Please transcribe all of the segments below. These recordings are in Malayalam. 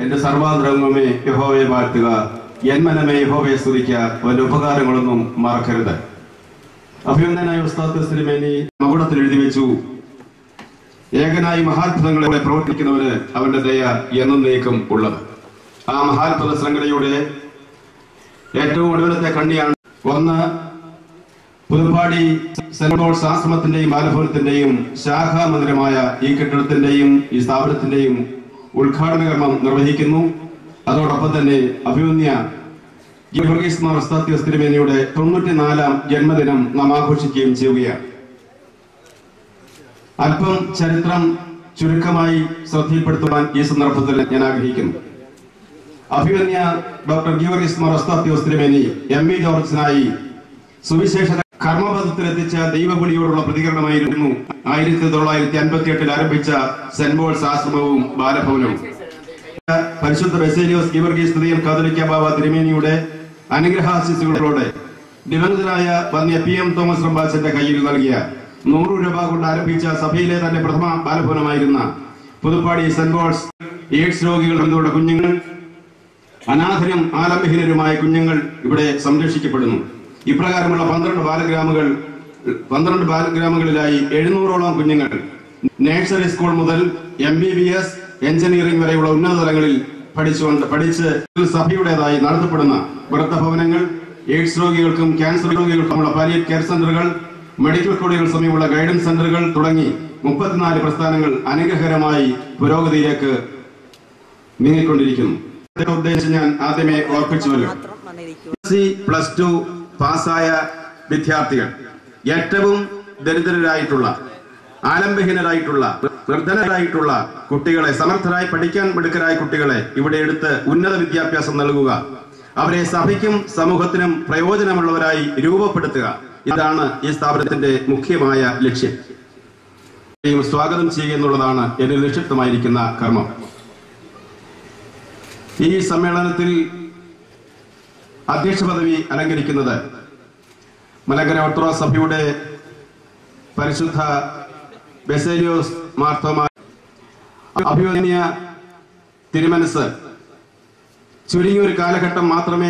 എന്റെ സർവാന്തരംഗമേ യഹോവയെ വാഴ്ത്തുക എന്മനമേ യഹോവയെ സ്തുതിക്കുക അവന്റെ ഉപകാരങ്ങളൊന്നും മറക്കരുത് അഭിനന്ദനായ ഉസ്താദ് സിനിമേനി മകുടത്തിൽ എഴുതി വെച്ചു ഏകനായി മഹാത്ഭുതങ്ങളെ പ്രവർത്തിക്കുന്നവന് അവന്റെ ദയ എന്നേക്കും ഉള്ളത് ആ മഹാത്ഭുത ശൃംഖലയുടെ ഏറ്റവും ഒടുവിലത്തെ കണ്ണിയാണ് ഒന്ന് പുതുപ്പാടി സെന്റ് പോൾസ് ആശ്രമത്തിന്റെയും ബാലഭവനത്തിന്റെയും ശാഖാ മന്ദിരമായ ഈ കെട്ടിടത്തിന്റെയും ഈ സ്ഥാപനത്തിന്റെയും ഉദ്ഘാടന കർമ്മം നിർവഹിക്കുന്നു അതോടൊപ്പം തന്നെ അഭിമന്യ ഗീവർഗീസ് മാർ ഉസ്താദ് തിരുമേനിയുടെ തൊണ്ണൂറ്റിനാലാം ജന്മദിനം നാം ആഘോഷിക്കുകയും ചെയ്യുകയാണ് അല്പം ചരിത്രം ചുരുക്കമായി ശ്രദ്ധയിൽപ്പെടുത്തുവാൻ ഈ സന്ദർഭത്തിൽ ഞാൻ ആഗ്രഹിക്കുന്നു അഭിമന്യ ഡോക്ടർ ഗീവർഗീസ് മാർ ഉസ്താദ് തിരുമേനി എം വി ജോർജിനായി സുവിശേഷ കർമ്മപഥത്തിലെത്തിച്ച ദൈവവിളിയോടുള്ള പ്രതികരണമായിരുന്നു ആയിരത്തി തൊള്ളായിരത്തി അൻപത്തി എട്ടിൽ ആരംഭിച്ച സെന്റ് പോൾസ് ആശ്രമവും ബാലഭവനവും പരിശുദ്ധ ബെസേലിയോസ് ഗീവർഗീസ് സ്തുതിയൻ കാതലിക്ക ബാബ തിരുമേനിയുടെ അനുഗ്രഹാശിസുകളോടെ ദിവംഗതനായ വന്യ പി എം തോമസ് റംബാച്ചന്റെ കയ്യിൽ നൽകിയ നൂറ് രൂപ കൊണ്ട് ആരംഭിച്ച സഭയിലെ തന്നെ പ്രഥമ ബാലഭവനമായിരുന്ന പുതുപ്പാടി സെന്റ് പോൾസ് എയ്ഡ്സ് രോഗികൾ ബന്ധുവിടെ കുഞ്ഞുങ്ങൾ അനാഥരും ആലംബഹീനരുമായ കുഞ്ഞുങ്ങൾ ഇവിടെ സംരക്ഷിക്കപ്പെടുന്നു ഇപ്രകാരമുള്ള പന്ത്രണ്ട് ബാലഗ്രാമുകൾ പന്ത്രണ്ട് ബാലഗ്രാമങ്ങളിലായി എഴുന്നൂറോളം കുഞ്ഞുങ്ങൾ നഴ്സറി സ്കൂൾ മുതൽ M B B S engineering വരെയുള്ള ഉന്നത തലങ്ങളിൽ പഠിച്ചുകൊണ്ട് പഠിച്ച് സഭയുടേതായി നടത്തപ്പെടുന്ന വൃദ്ധഭവനങ്ങൾ എയ്ഡ്സ് രോഗികൾക്കും ക്യാൻസർ രോഗികൾക്കുമുള്ള പാലിയറ്റ് കെയർ സെന്ററുകൾ മെഡിക്കൽ കോളേജുകൾ സമീപമുള്ള ഗൈഡൻസ് സെന്ററുകൾ തുടങ്ങി മുപ്പത്തിനാല് പ്രസ്ഥാനങ്ങൾ അനുഗ്രഹകരമായി പുരോഗതിയിലേക്ക് നീങ്ങിക്കൊണ്ടിരിക്കുന്നു ഇതിന്റെ ഉദ്ദേശം ഞാൻ ആദ്യമേ ഓർപ്പിച്ചുവല്ലോ മാത്രം വന്നിരിക്കുക സി പ്ലസ് ടു പാസ്സായ വിദ്യാർത്ഥികൾ ഏറ്റവും ദരിദ്രരായിട്ടുള്ള ആലംബഹീനരായിട്ടുള്ള നിർധനരായിട്ടുള്ള കുട്ടികളെ സമർത്ഥരായി പഠിക്കാൻ മിടുക്കരായ കുട്ടികളെ ഇവിടെ എടുത്ത് ഉന്നത വിദ്യാഭ്യാസം നൽകുക അവരെ സഭയ്ക്കും സമൂഹത്തിനും പ്രയോജനമുള്ളവരായി രൂപപ്പെടുത്തുക ഇതാണ് ഈ സ്ഥാപനത്തിന്റെ മുഖ്യമായ ലക്ഷ്യം യും സ്വാഗതം ചെയ്യുക എന്നുള്ളതാണ് എന്നിൽ നിക്ഷിപ്തമായിരിക്കുന്ന കർമ്മം ഈ സമ്മേളനത്തിൽ അധ്യക്ഷ പദവി അലങ്കരിക്കുന്നത് മലങ്കര ഓർത്തഡോക്സ് സഭയുടെ പരിശുദ്ധ ബെസേലിയോസ് മാർത്തോമ അഭിമന്യ തിരുമനസ് ചുരുങ്ങിയ ഒരു കാലഘട്ടം മാത്രമേ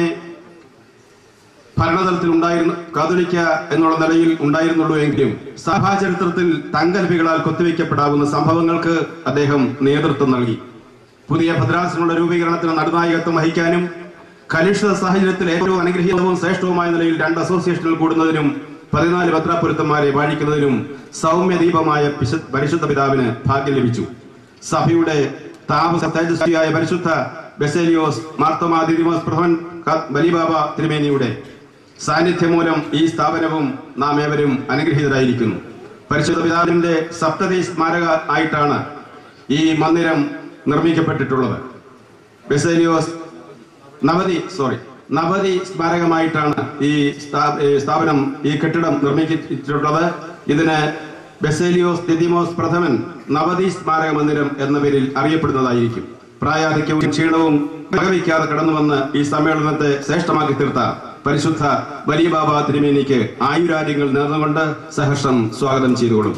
ഭരണതലത്തിൽ ഉണ്ടായിരുന്നു കാതോലിക്ക എന്നുള്ള നിലയിൽ ഉണ്ടായിരുന്നുള്ളൂ എങ്കിലും സഭാചരിത്രത്തിൽ തങ്കൽപികളാൽ കൊത്തിവെക്കപ്പെടാവുന്ന സംഭവങ്ങൾക്ക് അദ്ദേഹം നേതൃത്വം നൽകി പുതിയ ഭദ്രാസനങ്ങളുടെ രൂപീകരണത്തിന് നടുനായകത്വം വഹിക്കാനും കലുഷിത സാഹചര്യത്തിൽ ഏറ്റവും അനുഗ്രഹീതവും ശ്രേഷ്ഠവുമായ നിലയിൽ രണ്ട് അസോസിയേഷനുകൾ കൂടുന്നതിനും പതിനാല് ഭദ്രാപുരത്തന്മാരെ വാഴിക്കുന്നതിനും സൗമ്യദീപമായ പിശു- പരിശുദ്ധ പിതാവിന് ഭാഗ്യം ലഭിച്ചു സഭയുടെ താപസ തേജസ്വിയായ പരിശുദ്ധ ബെസേലിയോസ് മാർത്തോമാ ദിദിമോസ് പ്രഭവൻ ക- ബലിബാബ തിരുമേനിയുടെ സാന്നിധ്യം മൂലം ഈ സ്ഥാപനവും നാം ഏവരും അനുഗ്രഹീതരായിരിക്കുന്നു പരിശുദ്ധ പിതാവിന്റെ സപ്തതി സ്മാരക ആയിട്ടാണ് ഈ മന്ദിരം നിർമ്മിക്കപ്പെട്ടിട്ടുള്ളത് ബെസേലിയോസ് നവതി സോറി നവതി സ്മാരകമായിട്ടാണ് ഈ സ്ഥാ- ഈ സ്ഥാപനം ഈ കെട്ടിടം നിർമ്മിച്ചിട്ടുള്ളത് ഇതിന് ബെസേലിയോസ് ദിദിമോസ് പ്രഥമൻ നവതി സ്മാരക മന്ദിരം എന്ന പേരിൽ അറിയപ്പെടുന്നതായിരിക്കും പ്രായാധിക്യവും ക്ഷീണവും വകവയ്ക്കാതെ കടന്നുവന്ന് ഈ സമ്മേളനത്തെ ശ്രേഷ്ഠമാക്കി തീർത്ത പരിശുദ്ധ വലിയ ബാബ തിരുമേനിക്ക് ആയുരാജ്യങ്ങൾ നേർന്നുകൊണ്ട് സഹർഷം സ്വാഗതം ചെയ്തുകൊള്ളും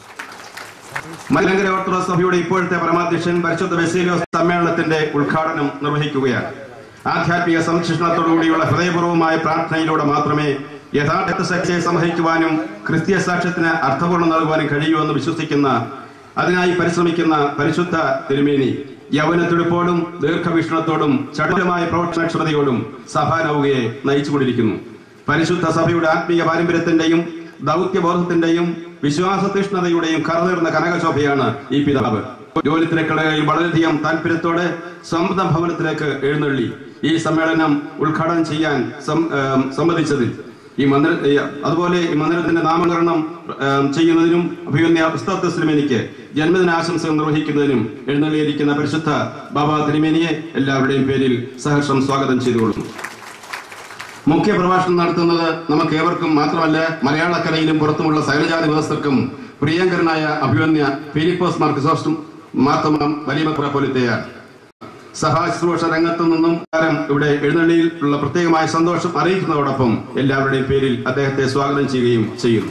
മലങ്കര ഓർത്തഡോക്സ് സഭയുടെ ഇപ്പോഴത്തെ പരമാധ്യക്ഷൻ പരിശുദ്ധ ബെസേലിയോസ് സമ്മേളനത്തിന്റെ ഉദ്ഘാടനം നിർവഹിക്കുകയാണ് ആധ്യാത്മിക സംരക്ഷണത്തോടുകൂടിയുള്ള ഹൃദയപൂർവമായ പ്രാർത്ഥനയിലൂടെ മാത്രമേ യഥാർത്ഥ ശക്തിയെ സംഹരിക്കുവാനും ക്രിസ്തീയ സാക്ഷ്യത്തിന് അർത്ഥപൂർണ്ണം നൽകുവാനും കഴിയൂ എന്ന് വിശ്വസിക്കുന്ന അതിനായി പരിശ്രമിക്കുന്ന പരിശുദ്ധ തിരുമേനി യൗവനത്തുടുപ്പോടും ദീർഘവീക്ഷണത്തോടും ചടുലമായ പ്രവർത്തനക്ഷമതയോടും സഭാനൗകയെ നയിച്ചുകൊണ്ടിരിക്കുന്നു പരിശുദ്ധ സഭയുടെ ആത്മീയ പാരമ്പര്യത്തിന്റെയും ദൗത്യബോധത്തിന്റെയും വിശ്വാസതീഷ്ണതയുടെയും കറനീർന്ന കനകശോഭയാണ് ഈ പിതാവ് ജോലി തിരക്കുകളിൽ വളരെയധികം താല്പര്യത്തോടെ സ്വന്തം ഭവനത്തിലേക്ക് എഴുന്നള്ളി ഈ സമ്മേളനം ഉദ്ഘാടനം ചെയ്യാൻ സം- ഏം, സമ്മതിച്ചതിൽ ഈ മന്ദിര ഈ അതുപോലെ ഈ മന്ദിരത്തിന്റെ നാമകരണം ഏം, ചെയ്യുന്നതിനും അഭിമന്യ ഉസ്താദ് തിരുമേനിക്ക് ജന്മദിനാശംസകൾ നിർവഹിക്കുന്നതിനും എഴുന്നള്ളിയിരിക്കുന്ന പരിശുദ്ധ ബാബ തിരുമേനിയെ എല്ലാവരുടെയും പേരിൽ സഹർഷം സ്വാഗതം ചെയ്തുകൊള്ളുന്നു മുഖ്യ പ്രഭാഷണം നടത്തുന്നത് നമുക്ക് ഏവർക്കും മാത്രമല്ല മലയാളക്കരയിലും പുറത്തുമുള്ള സകലജാതി വ്യവസ്ഥർക്കും പ്രിയങ്കരനായ അഭിമന്യ ഫിലിപ്പോസ് മാർക്സോസ്റ്റും മാർത്തമം വലിയ പോലത്തെയാണ് സഭാശുശ്രൂഷ രംഗത്തു നിന്നും താരം ഇവിടെ എഴുന്നള്ളിയിലുള്ള പ്രത്യേകമായ സന്തോഷം അറിയിക്കുന്നതോടൊപ്പം എല്ലാവരുടെയും പേരിൽ അദ്ദേഹത്തെ സ്വാഗതം ചെയ്യുകയും ചെയ്യുന്നു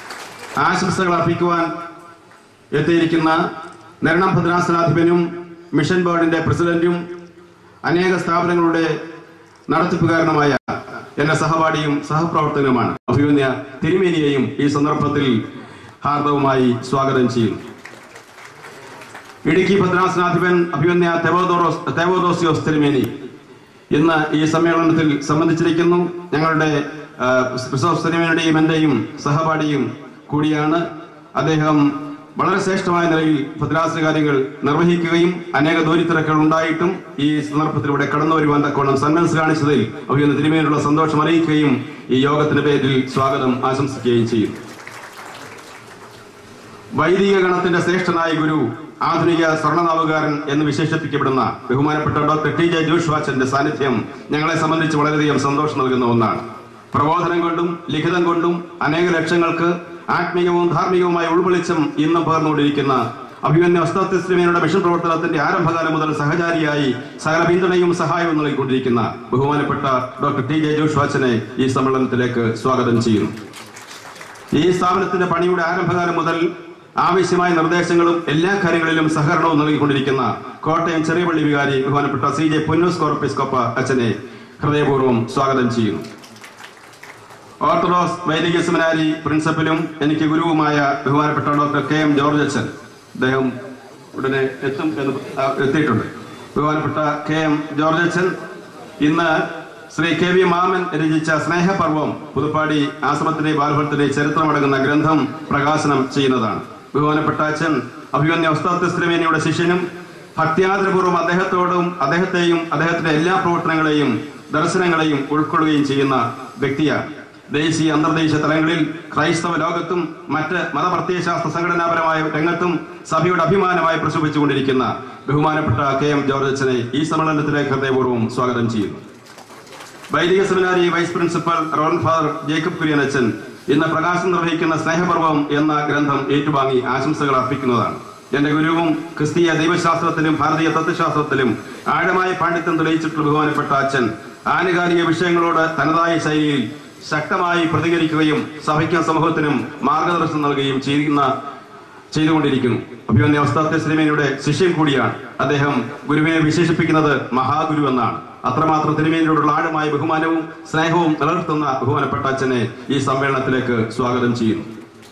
ആശംസകൾ അർപ്പിക്കുവാൻ എത്തിയിരിക്കുന്ന നരണം ഭദ്രാസനാധിപനും മിഷൻ ബോർഡിന്റെ പ്രസിഡന്റും അനേക സ്ഥാപനങ്ങളുടെ നടത്തിപ്പുകാരനുമായ എന്റെ സഹപാഠിയും സഹപ്രവർത്തകനുമാണ് അഭിമന്യ തിരുമേനിയെയും ഈ സന്ദർഭത്തിൽ ഹാർദവുമായി സ്വാഗതം ചെയ്യുന്നു ഇടുക്കി ഭദ്രാസനാധിപൻ അഭിമന്യ തെവോദോറോസ് തെവോദോസിയോസ് തിരുമേനി ഇന്ന് ഈ സമ്മേളനത്തിൽ സംബന്ധിച്ചിരിക്കുന്നു ഞങ്ങളുടെ ആ, ക്രിസ്തോസ് തിരുമേനിയുടെയും എന്റെയും സഹപാഠിയും കൂടിയാണ് അദ്ദേഹം വളരെ ശ്രേഷ്ഠമായ നിലയിൽ ഭദ്രാസന കാര്യങ്ങൾ നിർവഹിക്കുകയും അനേക ദൂരിത്തിരക്കുകൾ ഉണ്ടായിട്ടും ഈ സന്ദർഭത്തിലൂടെ കടന്നു വരുവാൻ തക്കോണം സന്മനസ് കാണിച്ചതിൽ അഭിമന്യ തിരുമേനിയുള്ള സന്തോഷം അറിയിക്കുകയും ഈ യോഗത്തിന്റെ പേരിൽ സ്വാഗതം ആശംസിക്കുകയും ചെയ്യുന്നു വൈദിക ഗണത്തിന്റെ ശ്രേഷ്ഠനായ ഗുരു ആധുനിക സ്വർണ്ണനാവുകാരൻ എന്ന് വിശേഷിപ്പിക്കപ്പെടുന്ന ബഹുമാനപ്പെട്ട ഡോക്ടർ ടി ജെ ജോഷ് വാച്ചന്റെ സാന്നിധ്യം ഞങ്ങളെ സംബന്ധിച്ച് വളരെയധികം സന്തോഷം നൽകുന്ന ഒന്നാണ് പ്രബോധനം കൊണ്ടും ലിഖിതം കൊണ്ടും അനേക ലക്ഷങ്ങൾക്ക് ആത്മീയവും ധാർമ്മികവുമായ ഉൾവെളിച്ചം ഇന്നും പകർന്നുകൊണ്ടിരിക്കുന്ന അഭിമന്യ അസ്തത്തിസ്ലിമേനയുടെ മിഷൻ പ്രവർത്തനത്തിന്റെ ആരംഭകാലം മുതൽ സഹചാരിയായി സകല പിന്തുണയും സഹായവും നൽകിക്കൊണ്ടിരിക്കുന്ന ബഹുമാനപ്പെട്ട ഡോക്ടർ ടി ജെ ജോഷ് വാച്ചനെ ഈ സമ്മേളനത്തിലേക്ക് സ്വാഗതം ചെയ്യുന്നു ഈ സ്ഥാപനത്തിന്റെ പണിയുടെ ആരംഭകാലം മുതൽ ആവശ്യമായ നിർദ്ദേശങ്ങളും എല്ലാ കാര്യങ്ങളിലും സഹകരണവും നൽകിക്കൊണ്ടിരിക്കുന്ന കോട്ടയം ചെറിയപള്ളി വികാരി ബഹുമാനപ്പെട്ട സി ജെ പുന്നൂസ് കോർപ്പിസ്കോപ്പ അച്ഛനെ ഹൃദയപൂർവ്വം സ്വാഗതം ചെയ്യുന്നു ഓർത്തഡോക്സ് വൈദിക സെമിനാരി പ്രിൻസിപ്പലും എനിക്ക് ഗുരുവുമായ ബഹുമാനപ്പെട്ട ഡോക്ടർ കെ എം ജോർജ് അച്ഛൻ അദ്ദേഹം ഉടനെ എത്തും എന്ന് ആ, എത്തിയിട്ടുണ്ട് ബഹുമാനപ്പെട്ട കെ എം ജോർജ് അച്ഛൻ ഇന്ന് ശ്രീ കെ വി മാമൻ രചിച്ച സ്നേഹപർവം പുതുപ്പാടി ആശ്രമത്തിന്റെ ബാലഭത്തിന്റെ ചരിത്രമടങ്ങുന്ന ഗ്രന്ഥം പ്രകാശനം ചെയ്യുന്നതാണ് ബഹുമാനപ്പെട്ട അച്ഛൻ അഭിമന്യ ഉസ്താദ് ശിഷ്യനും ഭക്തിയാദരപൂർവ്വം അദ്ദേഹത്തോടും അദ്ദേഹത്തെയും അദ്ദേഹത്തിന്റെ എല്ലാ പ്രവർത്തനങ്ങളെയും ദർശനങ്ങളെയും ഉൾക്കൊള്ളുകയും ചെയ്യുന്ന വ്യക്തിയാണ് ദേശീയ അന്തർദേശീയ തലങ്ങളിൽ ക്രൈസ്തവ ലോകത്തും മറ്റ് മതപ്രത്യയശാസ്ത്ര സംഘടനാപരമായ രംഗത്തും സഭയുടെ അഭിമാനമായി പ്രശോഭിച്ചുകൊണ്ടിരിക്കുന്ന ബഹുമാനപ്പെട്ട കെ എം ജോർജ് അച്ഛനെ ഈ സമ്മേളനത്തിലേക്ക് ഹൃദയപൂർവ്വം സ്വാഗതം ചെയ്യുന്നു വൈദിക സെമിനാരി വൈസ് പ്രിൻസിപ്പൽ റോൺ ഫാദർ ജേക്കബ് കുര്യൻ അച്ഛൻ ഇന്ന് പ്രകാശം നിർവഹിക്കുന്ന സ്നേഹപർവം എന്ന ഗ്രന്ഥം ഏറ്റുവാങ്ങി ആശംസകൾ അർപ്പിക്കുന്നതാണ് എന്റെ ഗുരുവും ക്രിസ്തീയ ദൈവശാസ്ത്രത്തിലും ഭാരതീയ തത്വശാസ്ത്രത്തിലും ആഴമായ പാണ്ഡിത്യം തെളിയിച്ചിട്ടുള്ള ബഹുമാനപ്പെട്ട അച്ഛൻ ആനുകാലിക വിഷയങ്ങളോട് തനതായ ശൈലിയിൽ ശക്തമായി പ്രതികരിക്കുകയും സഭയ്ക്കും സമൂഹത്തിനും മാർഗദർശനം നൽകുകയും ചെയ്യുന്ന ചെയ്തുകൊണ്ടിരിക്കുന്നു അഭിമന്യ അവസ്ഥാത്തെ ശ്രീമേനിയുടെ ശിഷ്യൻ കൂടിയാണ് അദ്ദേഹം ഗുരുവിനെ വിശേഷിപ്പിക്കുന്നത് മഹാഗുരു എന്നാണ് അത്രമാത്രം തിരുമേനിയോടുള്ള ആഴമായ ബഹുമാനവും സ്നേഹവും നിലനിർത്തുന്ന ബഹുമാനപ്പെട്ട അച്ഛനെ ഈ സമ്മേളനത്തിലേക്ക് സ്വാഗതം ചെയ്യുന്നു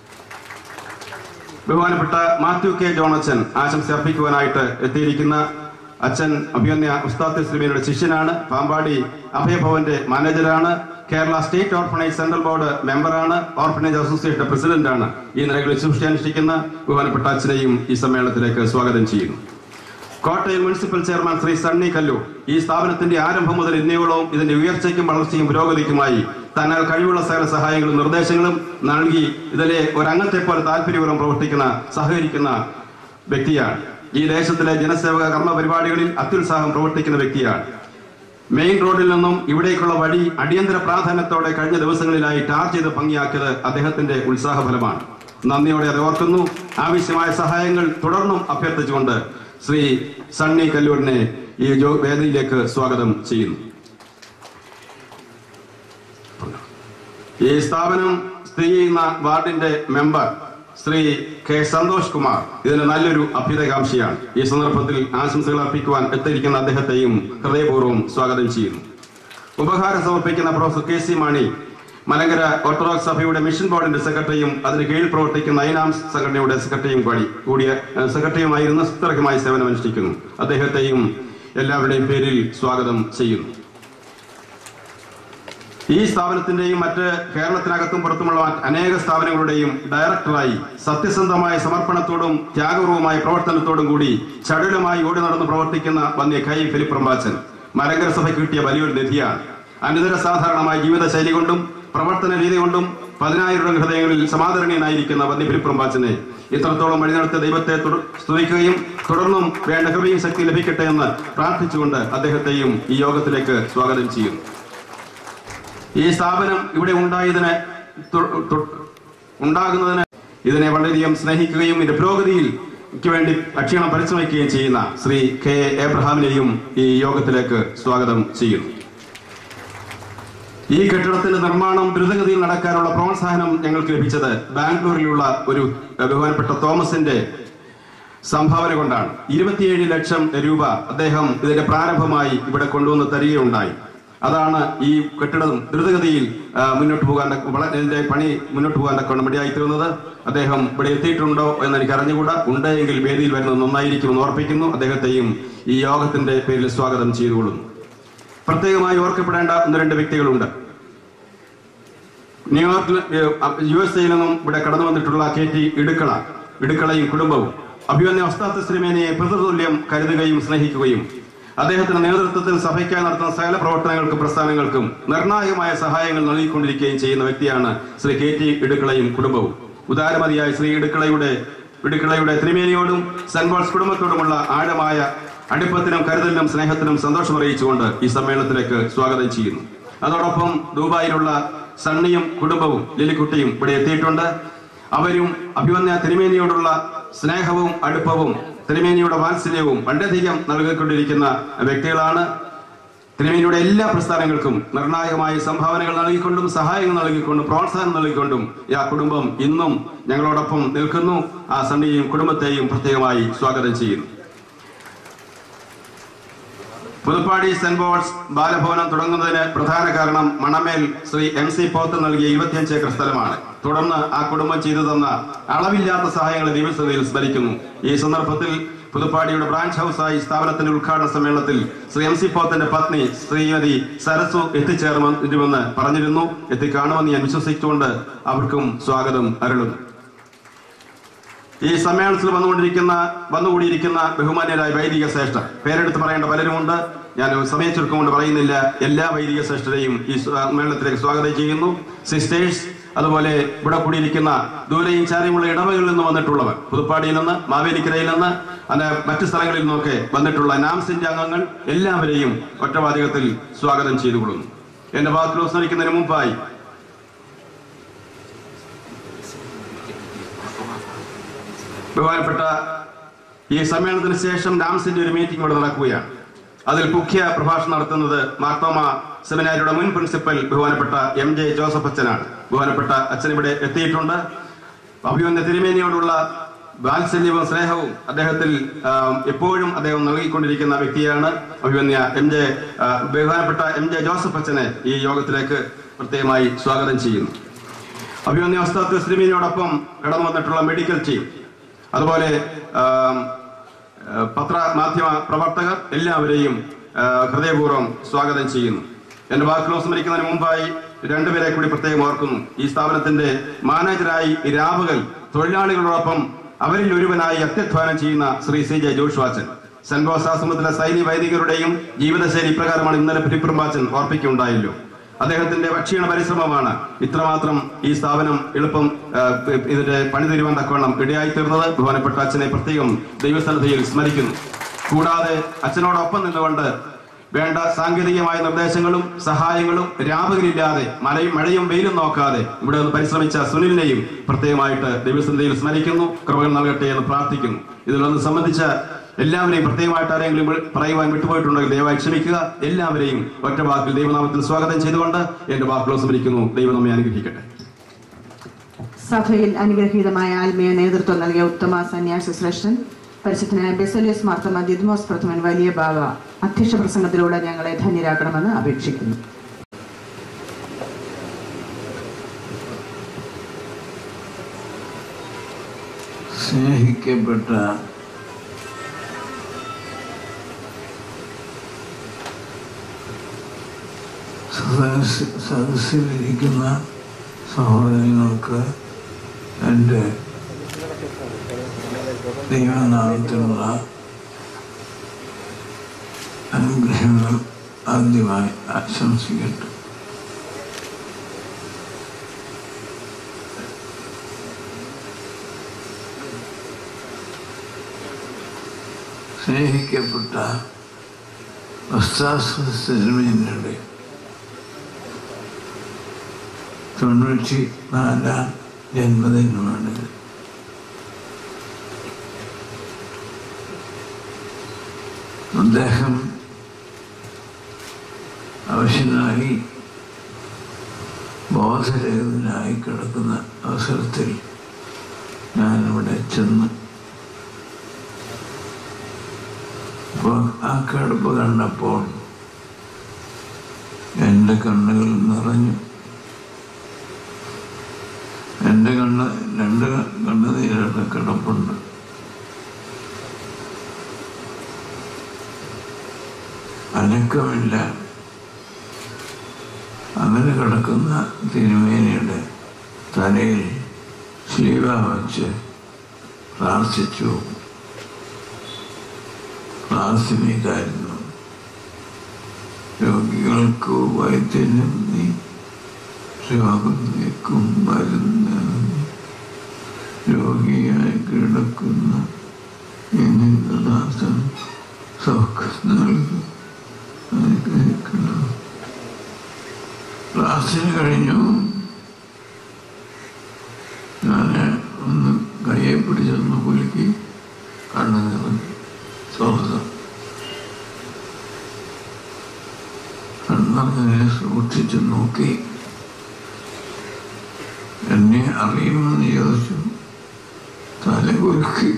ബഹുമാനപ്പെട്ട മാത്യു കെ ജോൺ അച്ഛൻ ആശംസ അർപ്പിക്കുവാനായിട്ട് എത്തിയിരിക്കുന്ന അച്ഛൻ അഭിമന്യ ഉസ്താദ് ശ്രീമേനിയുടെ ശിഷ്യനാണ് പാമ്പാടി അഭയഭവന്റെ മാനേജരാണ് Kerala state orphanage central board മെമ്പറാണ് ഓർഫണേജ് അസോസിയേഷൻ പ്രസിഡന്റാണ് ഈ നിലകളിൽ ശുശ്രൂഷയനുഷ്ഠിക്കുന്ന ബഹുമാനപ്പെട്ട അച്ഛനെയും ഈ സമ്മേളനത്തിലേക്ക് സ്വാഗതം ചെയ്യുന്നു കോട്ടയം മുനിസിപ്പൽ ചെയർമാൻ ശ്രീ സണ്ണി കല്ലു ഈ സ്ഥാപനത്തിന്റെ ആരംഭം മുതൽ ഇന്നയോളവും ഇതിന്റെ ഉയർച്ചയ്ക്കും വളർച്ചയ്ക്കും പുരോഗതിക്കുമായി തന്നാൽ കഴിവുള്ള സകല സഹായങ്ങളും നിർദ്ദേശങ്ങളും നൽകി ഇതിലെ ഒരംഗത്തെ പോലെ താല്പര്യപൂർവ്വം പ്രവർത്തിക്കുന്ന സഹകരിക്കുന്ന വ്യക്തിയാണ് ഈ ദേശത്തിലെ ജനസേവക കർമ്മ പരിപാടികളിൽ അത്യുത്സാഹം പ്രവർത്തിക്കുന്ന വ്യക്തിയാണ് മെയിൻ റോഡിൽ നിന്നും ഇവിടേക്കുള്ള വഴി അടിയന്തര പ്രാധാന്യത്തോടെ കഴിഞ്ഞ ദിവസങ്ങളിലായി ടാർ ചെയ്ത് ഭംഗിയാക്കിയത് അദ്ദേഹത്തിന്റെ ഉത്സാഹഫലമാണ് നന്ദിയോടെ അത് ഓർക്കുന്നു ആവശ്യമായ സഹായങ്ങൾ തുടർന്നും അഭ്യർത്ഥിച്ചുകൊണ്ട് ശ്രീ സണ്ണി കല്ലൂരിനെ ഈ ജോ- വേദിയിലേക്ക് സ്വാഗതം ചെയ്യുന്നു ഈ സ്ഥാപനം സ്ഥിതി ചെയ്യുന്ന വാർഡിന്റെ മെമ്പർ ശ്രീ കെ സന്തോഷ് കുമാർ ഇതിന് നല്ലൊരു അഭ്യുതകാംക്ഷിയാണ് ഈ സന്ദർഭത്തിൽ ആശംസകൾ അർപ്പിക്കുവാൻ എത്തിയിരിക്കുന്ന അദ്ദേഹത്തെയും ഹൃദയപൂർവ്വം സ്വാഗതം ചെയ്യുന്നു ഉപഹാരം സമർപ്പിക്കുന്ന professor K C Mani Malankara orthodox സഭയുടെ മിഷൻ ബോർഡിന്റെ സെക്രട്ടറിയും അതിന് കീഴിൽ പ്രവർത്തിക്കുന്ന ഐനാംസ് സംഘടനയുടെ സെക്രട്ടറിയും കൂടി കൂടിയ ഏഹ്, സെക്രട്ടറിയുമായിരുന്ന സുത്തർഹമായി സേവനമനുഷ്ഠിക്കുന്നു അദ്ദേഹത്തെയും എല്ലാവരുടെയും പേരിൽ സ്വാഗതം ചെയ്യുന്നു ഈ സ്ഥാപനത്തിന്റെയും മറ്റ് കേരളത്തിനകത്തും പുറത്തുമുള്ള മറ്റ് അനേക സ്ഥാപനങ്ങളുടെയും ഡയറക്ടറായി സത്യസന്ധമായ സമർപ്പണത്തോടും ത്യാഗപൂർവമായ പ്രവർത്തനത്തോടും കൂടി ചടുലമായി ഓടി നടന്ന് പ്രവർത്തിക്കുന്ന വന്യ കൈ ഫിലിപ്പ് റമ്പാച്ചൻ മലങ്കര സഭയ്ക്ക് കിട്ടിയ വലിയൊരു നിധിയാണ് അനുതര സാധാരണമായ ജീവിതശൈലി കൊണ്ടും പ്രവർത്തന രീതി കൊണ്ടും പതിനായിരം ഹൃദയങ്ങളിൽ സമാദരണീയനായിരിക്കുന്ന വന്യ ഫിലിപ്പ് റമ്പാച്ചനെ ഇത്രത്തോളം വഴി നടത്തിയ ദൈവത്തെ തുട- സ്തുതിക്കുകയും തുടർന്നും വേണ്ട കൃപയും ശക്തി ലഭിക്കട്ടെ എന്ന് പ്രാർത്ഥിച്ചുകൊണ്ട് അദ്ദേഹത്തെയും ഈ യോഗത്തിലേക്ക് സ്വാഗതം ചെയ്യുന്നു ഈ സ്ഥാപനം ഇവിടെ ഉണ്ടായതിന് തു- തു- ഉണ്ടാകുന്നതിന് ഇതിനെ വളരെയധികം സ്നേഹിക്കുകയും ഇതിന്റെ പുരോഗതിയിൽ ക്ക് വേണ്ടി അക്ഷീണം പരിശ്രമിക്കുകയും ചെയ്യുന്ന ശ്രീ കെ എബ്രഹാമിനെയും ഈ യോഗത്തിലേക്ക് സ്വാഗതം ചെയ്യുന്നു ഈ കെട്ടിടത്തിന്റെ നിർമ്മാണം ദ്രുതഗതിയിൽ നടക്കാനുള്ള പ്രോത്സാഹനം ഞങ്ങൾക്ക് ലഭിച്ചത് ബാംഗ്ലൂരിലുള്ള ഒരു ബഹുമാനപ്പെട്ട തോമസിന്റെ സംഭാവന കൊണ്ടാണ് ഇരുപത്തിയേഴ് ലക്ഷം രൂപ അദ്ദേഹം ഇതിന്റെ പ്രാരംഭമായി ഇവിടെ കൊണ്ടുവന്ന് തരികയുണ്ടായി അതാണ് ഈ കെട്ടിടം ദ്രുതഗതിയിൽ ആ, മുന്നോട്ട് പോകാൻ തക്ക- വളരെ ഇതിന്റെ പണി മുന്നോട്ട് പോകാൻ തക്കൊണ്ട് ഇടയായി തീർന്നത് അദ്ദേഹം ഇവിടെ എത്തിയിട്ടുണ്ടോ എന്ന് എനിക്ക് അറിഞ്ഞുകൂടാ ഉണ്ടെങ്കിൽ വേദിയിൽ വരുന്നത് നന്നായിരിക്കുമെന്ന് ഓർപ്പിക്കുന്നു അദ്ദേഹത്തെയും ഈ യോഗത്തിന്റെ പേരിൽ സ്വാഗതം ചെയ്തുകൊള്ളുന്നു പ്രത്യേകമായി ഓർക്കപ്പെടേണ്ട ഒന്ന് രണ്ട് വ്യക്തികളുണ്ട് ന്യൂയോർക്കിൽ യു എസ് എയിൽ നിന്നും ഇവിടെ കടന്നു വന്നിട്ടുള്ള കെ ടി ഇടുക്കള ഇടുക്കളയും കുടുംബവും അഭിമന്യ ഒസ്താത്ത് ശ്രീമേനയെ പിതൃതുല്യം കരുതുകയും സ്നേഹിക്കുകയും അദ്ദേഹത്തിന്റെ നേതൃത്വത്തിൽ സഭയ്ക്കായി നടത്തുന്ന സകല പ്രവർത്തനങ്ങൾക്കും പ്രസ്ഥാനങ്ങൾക്കും നിർണായകമായ സഹായങ്ങൾ നൽകിക്കൊണ്ടിരിക്കുകയും ചെയ്യുന്ന വ്യക്തിയാണ് ശ്രീ കെ ടി ഇടുക്കളയും കുടുംബവും ഉദാരമതിയായ ശ്രീ ഇടുക്കളയുടെ ഇടുക്കളയുടെ തിരുമേനിയോടും സെന്റ് പോൾസ് കുടുംബത്തോടുമുള്ള ആഴമായ അടുപ്പത്തിനും കരുതലിനും സ്നേഹത്തിനും സന്തോഷം അറിയിച്ചുകൊണ്ട് ഈ സമ്മേളനത്തിലേക്ക് സ്വാഗതം ചെയ്യുന്നു അതോടൊപ്പം ദുബായിലുള്ള സണ്ണിയും കുടുംബവും ലിലിക്കുട്ടിയും ഇവിടെ എത്തിയിട്ടുണ്ട് അവരും അഭിമന്യ തിരുമേനിയോടുള്ള സ്നേഹവും അടുപ്പവും തിരുമേനിയുടെ വാത്സല്യവും വളരെയധികം നൽകിക്കൊണ്ടിരിക്കുന്ന വ്യക്തികളാണ് തിരുമേനിയുടെ എല്ലാ പ്രസ്ഥാനങ്ങൾക്കും നിർണായകമായ സംഭാവനകൾ നൽകിക്കൊണ്ടും സഹായങ്ങൾ നൽകിക്കൊണ്ടും പ്രോത്സാഹനം നൽകിക്കൊണ്ടും ഈ ആ കുടുംബം ഇന്നും ഞങ്ങളോടൊപ്പം നിൽക്കുന്നു ആ സണ്ണിയെയും കുടുംബത്തെയും പ്രത്യേകമായി സ്വാഗതം ചെയ്യുന്നു പുതുപ്പാടി സെന്റ് പോൾസ് ബാലഭവനം തുടങ്ങുന്നതിന് പ്രധാന കാരണം മണമേൽ ശ്രീ എം സി പോത്ത് നൽകിയ ഇരുപത്തിയഞ്ച് ഏക്കർ സ്ഥലമാണ് തുടർന്ന് ആ കുടുംബം ചെയ്തു തന്ന അളവില്ലാത്ത സഹായങ്ങളെ ദിവസതയിൽ സ്മരിക്കുന്നു ഈ സന്ദർഭത്തിൽ പുതുപ്പാടിയുടെ ബ്രാഞ്ച് ഹൗസായി സ്ഥാപനത്തിന്റെ ഉദ്ഘാടന സമ്മേളനത്തിൽ ശ്രീ എം സി പോത്തിന്റെ പത്നി ശ്രീമതി സരസു എത്തിച്ചേർന്നുവെന്ന് പറഞ്ഞിരുന്നു എത്തിക്കാണുമെന്ന് ഞാൻ വിശ്വസിച്ചുകൊണ്ട് അവർക്കും സ്വാഗതം അരുളുന്നു ഈ സമ്മേളനത്തിൽ വന്നുകൊണ്ടിരിക്കുന്ന വന്നുകൂടിയിരിക്കുന്ന ബഹുമാന്യരായ വൈദിക ശ്രേഷ്ഠർ പേരെടുത്ത് പറയേണ്ട പലരുമുണ്ട് ഞാൻ സമയം ചുരുക്കം കൊണ്ട് പറയുന്നില്ല എല്ലാ വൈദിക ശ്രേഷ്ഠരെയും ഈ സമ്മേളനത്തിലേക്ക് സ്വാഗതം ചെയ്യുന്നു സിസ്റ്റേഴ്സ് അതുപോലെ ഇവിടെ കൂടിയിരിക്കുന്ന ദൂരെയും ചാരിയുമുള്ള ഇടവകളിൽ നിന്ന് വന്നിട്ടുള്ളവർ പുതുപ്പാടിയിൽ നിന്ന് മാവേലിക്കരയിൽ നിന്ന് അത് മറ്റു സ്ഥലങ്ങളിൽ നിന്നൊക്കെ വന്നിട്ടുള്ള നാംസിന്റെ അംഗങ്ങൾ എല്ലാവരെയും ഒറ്റവാചകത്തിൽ സ്വാഗതം ചെയ്തുകൊള്ളുന്നു എന്റെ വാക്കുകൾ സ്മരിക്കുന്നതിന് മുമ്പായി ബഹുമാനപ്പെട്ട ഈ സമ്മേളനത്തിന് ശേഷം ഡാംസിന്റെ ഒരു മീറ്റിംഗ് ഇവിടെ നടക്കുകയാണ് അതിൽ മുഖ്യ പ്രഭാഷണം നടത്തുന്നത് മാർത്തോമ സെമിനാരിയുടെ മുൻ പ്രിൻസിപ്പൽ ബഹുമാനപ്പെട്ട എം ജെ ജോസഫ് അച്ഛനാണ് ബഹുമാനപ്പെട്ട അച്ഛൻ ഇവിടെ എത്തിയിട്ടുണ്ട് അഭിമന്യ തിരുമേനിയോടുള്ള വാത്സല്യവും സ്നേഹവും അദ്ദേഹത്തിൽ ആ, എപ്പോഴും അദ്ദേഹം നൽകിക്കൊണ്ടിരിക്കുന്ന വ്യക്തിയാണ് അഭിമന്യ എം ജെ ആ, ബഹുമാനപ്പെട്ട എം ജെ ജോസഫ് അച്ഛനെ ഈ യോഗത്തിലേക്ക് പ്രത്യേകമായി സ്വാഗതം ചെയ്യുന്നു അഭിമന്യ ഉസ്താദ് ശ്രീമീനോടൊപ്പം കടന്നു വന്നിട്ടുള്ള മെഡിക്കൽ ടീം അതുപോലെ ആം, ആ, പത്ര മാധ്യമ പ്രവർത്തകർ എല്ലാവരെയും ആ, ഹൃദയപൂർവ്വം സ്വാഗതം ചെയ്യുന്നു എന്റെ വാക്കുകൾ സ്മരിക്കുന്നതിന് മുമ്പായി രണ്ടുപേരെ കൂടി പ്രത്യേകം ഓർക്കുന്നു ഈ സ്ഥാപനത്തിന്റെ മാനേജരായി രാവുകൾ തൊഴിലാളികളോടൊപ്പം അവരിൽ ഒരുവനായി അത്യധ്വാനം ചെയ്യുന്ന ശ്രീ സി ജെ ജോഷുവാച്ചൻ സെന്റ് ബോസ് ആശ്രമത്തിലെ സൈനിക വൈദികരുടെയും ജീവിതശൈലി ഇപ്രകാരമാണ് ഇന്നലെ പിരിപ്രമാച്ചൻ ഓർപ്പിക്കുകയുണ്ടായല്ലോ അദ്ദേഹത്തിന്റെ ഭക്ഷീണ പരിശ്രമമാണ് ഇത്രമാത്രം ഈ സ്ഥാപനം എളുപ്പം ആ, ഇതിന്റെ പണി തീരുവാൻ തക്കവണ്ണം ഇടയായി തീർന്നത് ബഹുമാനപ്പെട്ട അച്ഛനെ പ്രത്യേകം ദൈവസന്നിധിയിൽ സ്മരിക്കുന്നു കൂടാതെ അച്ഛനോടൊപ്പം നിന്നുകൊണ്ട് വേണ്ട സാങ്കേതികമായ നിർദ്ദേശങ്ങളും സഹായങ്ങളും രാപകലില്ലാതെ മഴയും മഴയും വെയിലും നോക്കാതെ ഇവിടെ നിന്ന് പരിശ്രമിച്ച സുനിലിനെയും പ്രത്യേകമായിട്ട് ദൈവസന്നിധിയിൽ സ്മരിക്കുന്നു കൃപകൾ നൽകട്ടെ എന്ന് പ്രാർത്ഥിക്കുന്നു ഇതിലൊന്ന് സംബന്ധിച്ച എല്ലാവരെയും പ്രത്യേകമായിട്ട് ആരെങ്കിലും വി- പറയുവാൻ വിട്ടുപോയിട്ടുണ്ടെങ്കിൽ ദയവായി ക്ഷമിക്കുക എല്ലാവരെയും ഒറ്റ വാക്കിൽ ദൈവനാമത്തിൽ സ്വാഗതം ചെയ്തുകൊണ്ട് എന്റെ വാക്കുകൾ സ്മരിക്കുന്നു ദൈവം നമ്മെ അനുഗ്രഹിക്കട്ടെ സഭയിൽ അനുഗ്രഹീതമായ ആത്മീയ നേതൃത്വം നൽകിയ ഉത്തമ സന്യാസ ശ്രേഷ്ഠൻ പരിശുദ്ധനായ ബെസലിയസ് മാർത്തമ ദിദ്മോസ് പ്രഥമൻ വലിയ ബാവ അധ്യക്ഷ പ്രസംഗത്തിലൂടെ ഞങ്ങളെ ധന്യരാക്കണമെന്ന് അപേക്ഷിക്കുന്നു സ്നേഹിക്കപ്പെട്ട സദസ് സദസ്സിലിരിക്കുന്ന സഹോദരങ്ങൾക്ക് എൻ്റെ ദൈവനാമത്തിലുള്ള അനുഗ്രഹങ്ങൾ ആദ്യമായി ആശംസിക്കട്ടെ സ്നേഹിക്കപ്പെട്ട വസ്താസ്വസ്ഥരുടെ തൊണ്ണൂറ്റി നാലാം ജന്മദിനമാണിത് അദ്ദേഹം അവശനായി ബോധരഹിതനായി കിടക്കുന്ന അവസരത്തിൽ ഞാനിവിടെ ചെന്ന് ആ കിടപ്പ് കണ്ടപ്പോൾ എൻ്റെ കണ്ണുകൾ നിറഞ്ഞു എൻ്റെ കണ്ണ് രണ്ട് കണ്ണുനീരുടെ കിടപ്പുണ്ട് അനക്കമില്ല അങ്ങനെ കിടക്കുന്ന തിരുമേനിയുടെ തലയിൽ സ്ലീവ വച്ച് പ്രാർത്ഥിച്ചു പ്രാർത്ഥനയിലായിരുന്നു രോഗികൾക്ക് വൈദ്യനും നീ രോഗം നീക്കും മരുന്ന് രോഗിയായി കിടക്കുന്ന ഈ നിന്ദദാസൻ സൗഖ്യം നൽകും അനുഗ്രഹിക്കണം പ്രാർത്ഥന കഴിഞ്ഞു ഞാൻ ഒന്ന് കയ്യെ പിടിച്ചൊന്ന് കുലുക്കി കണ്ണു നിറഞ്ഞു സ്വാഗതം കണ്ണങ്ങനെ സൂക്ഷിച്ചു നോക്കി എന്നെ അറിയുമെന്ന് ചോദിച്ചു തല കുലുക്കി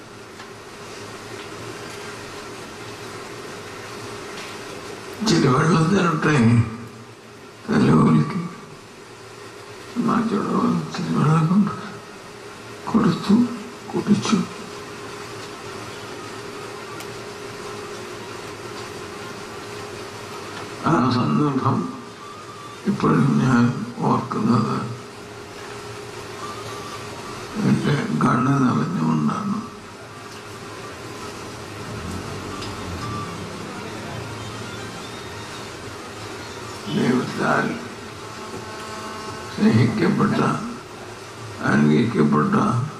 ഇച്ചിരി വെള്ളം തരട്ടെ തല കുലുക്കി മാറ്റോടെ ഇച്ചിരി വെള്ളം കൊണ്ട് കൊടുത്തു കുടിച്ചു ആ സന്ദർഭം ഇപ്പോഴും ഞാൻ ഓർക്കുന്നത് എൻ്റെ കണ്ണ് നിറഞ്ഞുകൊണ്ടാണ് ദൈവത്താൽ സ്നേഹിക്കപ്പെട്ട അനുഗ്രഹിക്കപ്പെട്ട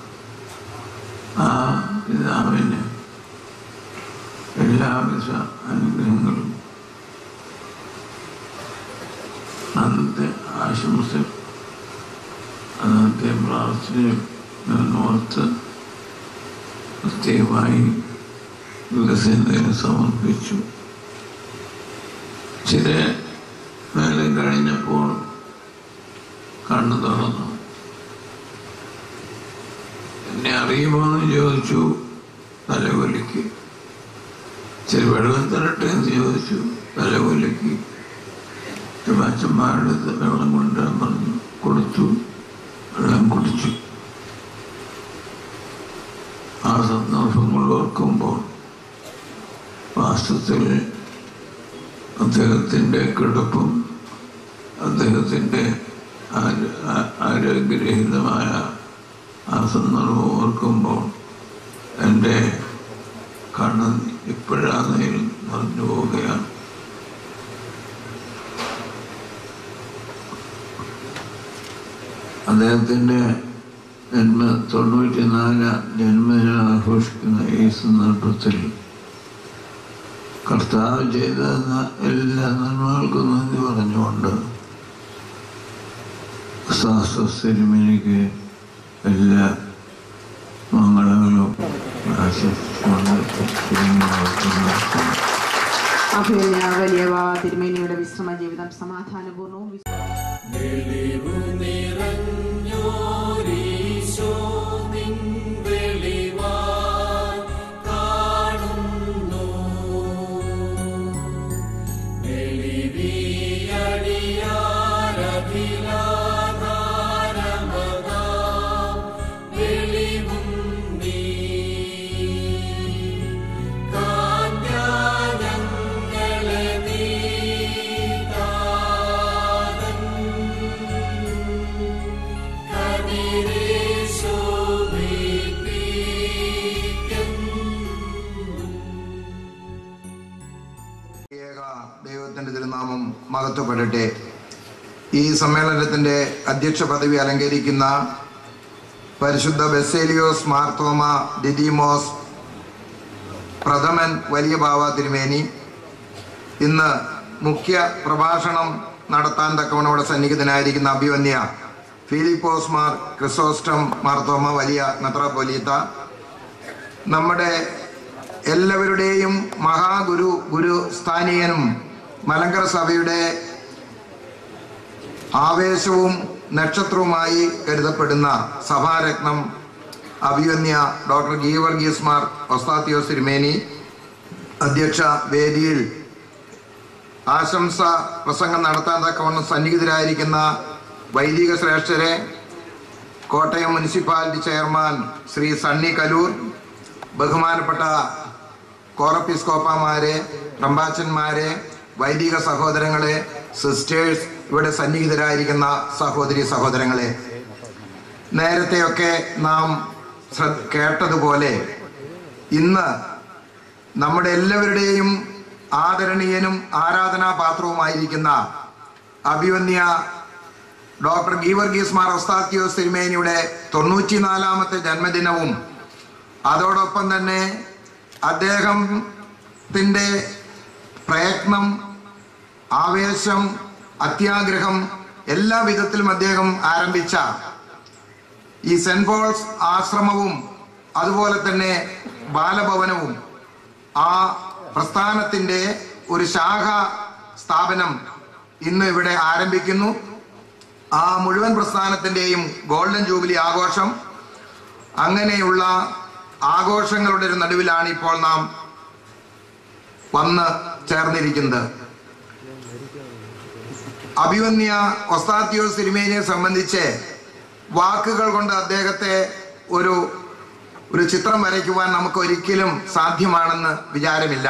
ആ പിതാവിന് എല്ലാവിധ അനുഗ്രഹങ്ങളും അന്നത്തെ ആശംസ അന്നത്തെ പ്രാർത്ഥനയും ഞാൻ ഓർത്ത് പ്രത്യേകമായി വികസനത്തിന് സമർപ്പിച്ചു ചില നേരം കഴിഞ്ഞപ്പോൾ കണ്ണു തുറന്നു എന്നെ അറിയുമോ എന്ന് ചോദിച്ചു തലകൊലിക്ക് ഇച്ചിരി വെള്ളം തരട്ടെ എന്ന് ചോദിച്ചു തലകൊലിക്ക് അച്ഛന്മാരുടെ അടുത്ത് വെള്ളം കൊണ്ടുവരാൻ പറഞ്ഞു കൊടുത്തു വെള്ളം കുടിച്ചു ആ സന്ദർഭങ്ങൾ ഓർക്കുമ്പോൾ വാസ്തവത്തിൽ അദ്ദേഹത്തിൻ്റെ കിടപ്പും അദ്ദേഹത്തിൻ്റെ ആരോ- ആ- ആരോഗ്യരഹിതമായ ആ സന്ദർഭം ഓർക്കുമ്പോൾ എൻ്റെ കണ്ണ് ഇപ്പോഴാണെങ്കിലും നിറഞ്ഞു പോവുകയാണ് അദ്ദേഹത്തിൻ്റെ ജന്മ തൊണ്ണൂറ്റി നാലാം ജന്മദിനം ആഘോഷിക്കുന്ന ഈ സന്ദർഭത്തിൽ കർത്താവ് ചെയ്ത എല്ലാ നന്മകൾക്കും നന്ദി പറഞ്ഞുകൊണ്ട് ശാസ്ത്രസ്ഥിരമെനിക്ക് എല്ലാ മംഗളങ്ങളും ആശംസിച്ചുകൊണ്ട് തിരുമേനിയോർക്കുന്നു. അഭിമന്യ വലിയ തിരുമേനിയുടെ വിശ്രമ ജീവിതം സമാധാനപൂർണവും വിശ്വ- വെളിവു നിറഞ്ഞോരീശോ നിൻ വെളിവാൻ കാണുന്നു. വെളിവിയടിയാരഖിലാധാരമതാം വെളിവും നീ. കാഞ്ഞാനങ്ങളെ നീ താതൻ ഏക ദൈവത്തിന്റെ തിരുനാമം മഹത്വപ്പെടട്ടെ ഈ സമ്മേളനത്തിന്റെ അധ്യക്ഷ പദവി അലങ്കരിക്കുന്ന പരിശുദ്ധ ബെസേലിയോസ് മാർത്തോമ ഡിഡിമോസ് പ്രഥമൻ വലിയ ബാവ തിരുമേനി ഇന്ന് മുഖ്യ പ്രഭാഷണം നടത്താൻ തക്കവണ്ണം ഇവിടെ സന്നിഹിതനായിരിക്കുന്ന അഭിവന്യ ഫിലിപ്പോസ് മാർ ക്രിസോസ്റ്റം മാർത്തോമ വലിയ മെത്രാപ്പൊലീത്ത നമ്മുടെ എല്ലാവരുടെയും മഹാഗുരു ഗുരു സ്ഥാനീയനും മലങ്കര സഭയുടെ ആവേശവും നക്ഷത്രവുമായി കരുതപ്പെടുന്ന സഭാരത്നം അഭിവന്യ ഡോക്ടർ ഗീവർഗീസ് മാർ ഒസ്താത്തിയോസ് തിരുമേനി അധ്യക്ഷ വേദിയിൽ ആശംസ പ്രസംഗം നടത്താൻ തക്കവണ്ണം സന്നിഹിതരായിരിക്കുന്ന വൈദിക ശ്രേഷ്ഠരെ കോട്ടയം മുനിസിപ്പാലിറ്റി ചെയർമാൻ ശ്രീ സണ്ണി കലൂർ ബഹുമാനപ്പെട്ട കോറപ്പിസ്കോപ്പമാരെ റമ്പാച്ചന്മാരെ വൈദിക സഹോദരങ്ങളെ സിസ്റ്റേഴ്സ് ഇവിടെ സന്നിഹിതരായിരിക്കുന്ന സഹോദരി സഹോദരങ്ങളെ നേരത്തെയൊക്കെ നാം ശ്രദ്ധ കേട്ടതുപോലെ ഇന്ന് നമ്മുടെ എല്ലാവരുടെയും ആദരണീയനും ആരാധനാപാത്രവുമായിരിക്കുന്ന അഭിവന്യ ഡോക്ടർ ഗീവർഗീസ് മാർ ഒസ്താത്യോസ് തിരുമേനിയുടെ തൊണ്ണൂറ്റിനാലാമത്തെ ജന്മദിനവും അതോടൊപ്പം തന്നെ അദ്ദേഹത്തിൻ്റെ പ്രയത്നം ആവേശം അത്യാഗ്രഹം എല്ലാ വിധത്തിലും അദ്ദേഹം ആരംഭിച്ച ഈ സെന്റ് പോൾസ് ആശ്രമവും അതുപോലെ തന്നെ ബാലഭവനവും ആ പ്രസ്ഥാനത്തിന്റെ ഒരു ശാഖ സ്ഥാപനം ഇന്ന് ഇവിടെ ആരംഭിക്കുന്നു ആ മുഴുവൻ പ്രസ്ഥാനത്തിന്റെയും ഗോൾഡൻ ജൂബിലി ആഘോഷം അങ്ങനെയുള്ള ആഘോഷങ്ങളുടെ ഒരു നടുവിലാണ് ഇപ്പോൾ നാം വന്ന് ചേർന്നിരിക്കുന്നത് അഭിവന്യ ഒസ്താത്യോസ് തിരുമേനിയെ സംബന്ധിച്ച് വാക്കുകൾ കൊണ്ട് അദ്ദേഹത്തെ ഒരു ഒരു ചിത്രം വരയ്ക്കുവാൻ നമുക്ക് ഒരിക്കലും സാധ്യമാണെന്ന് വിചാരമില്ല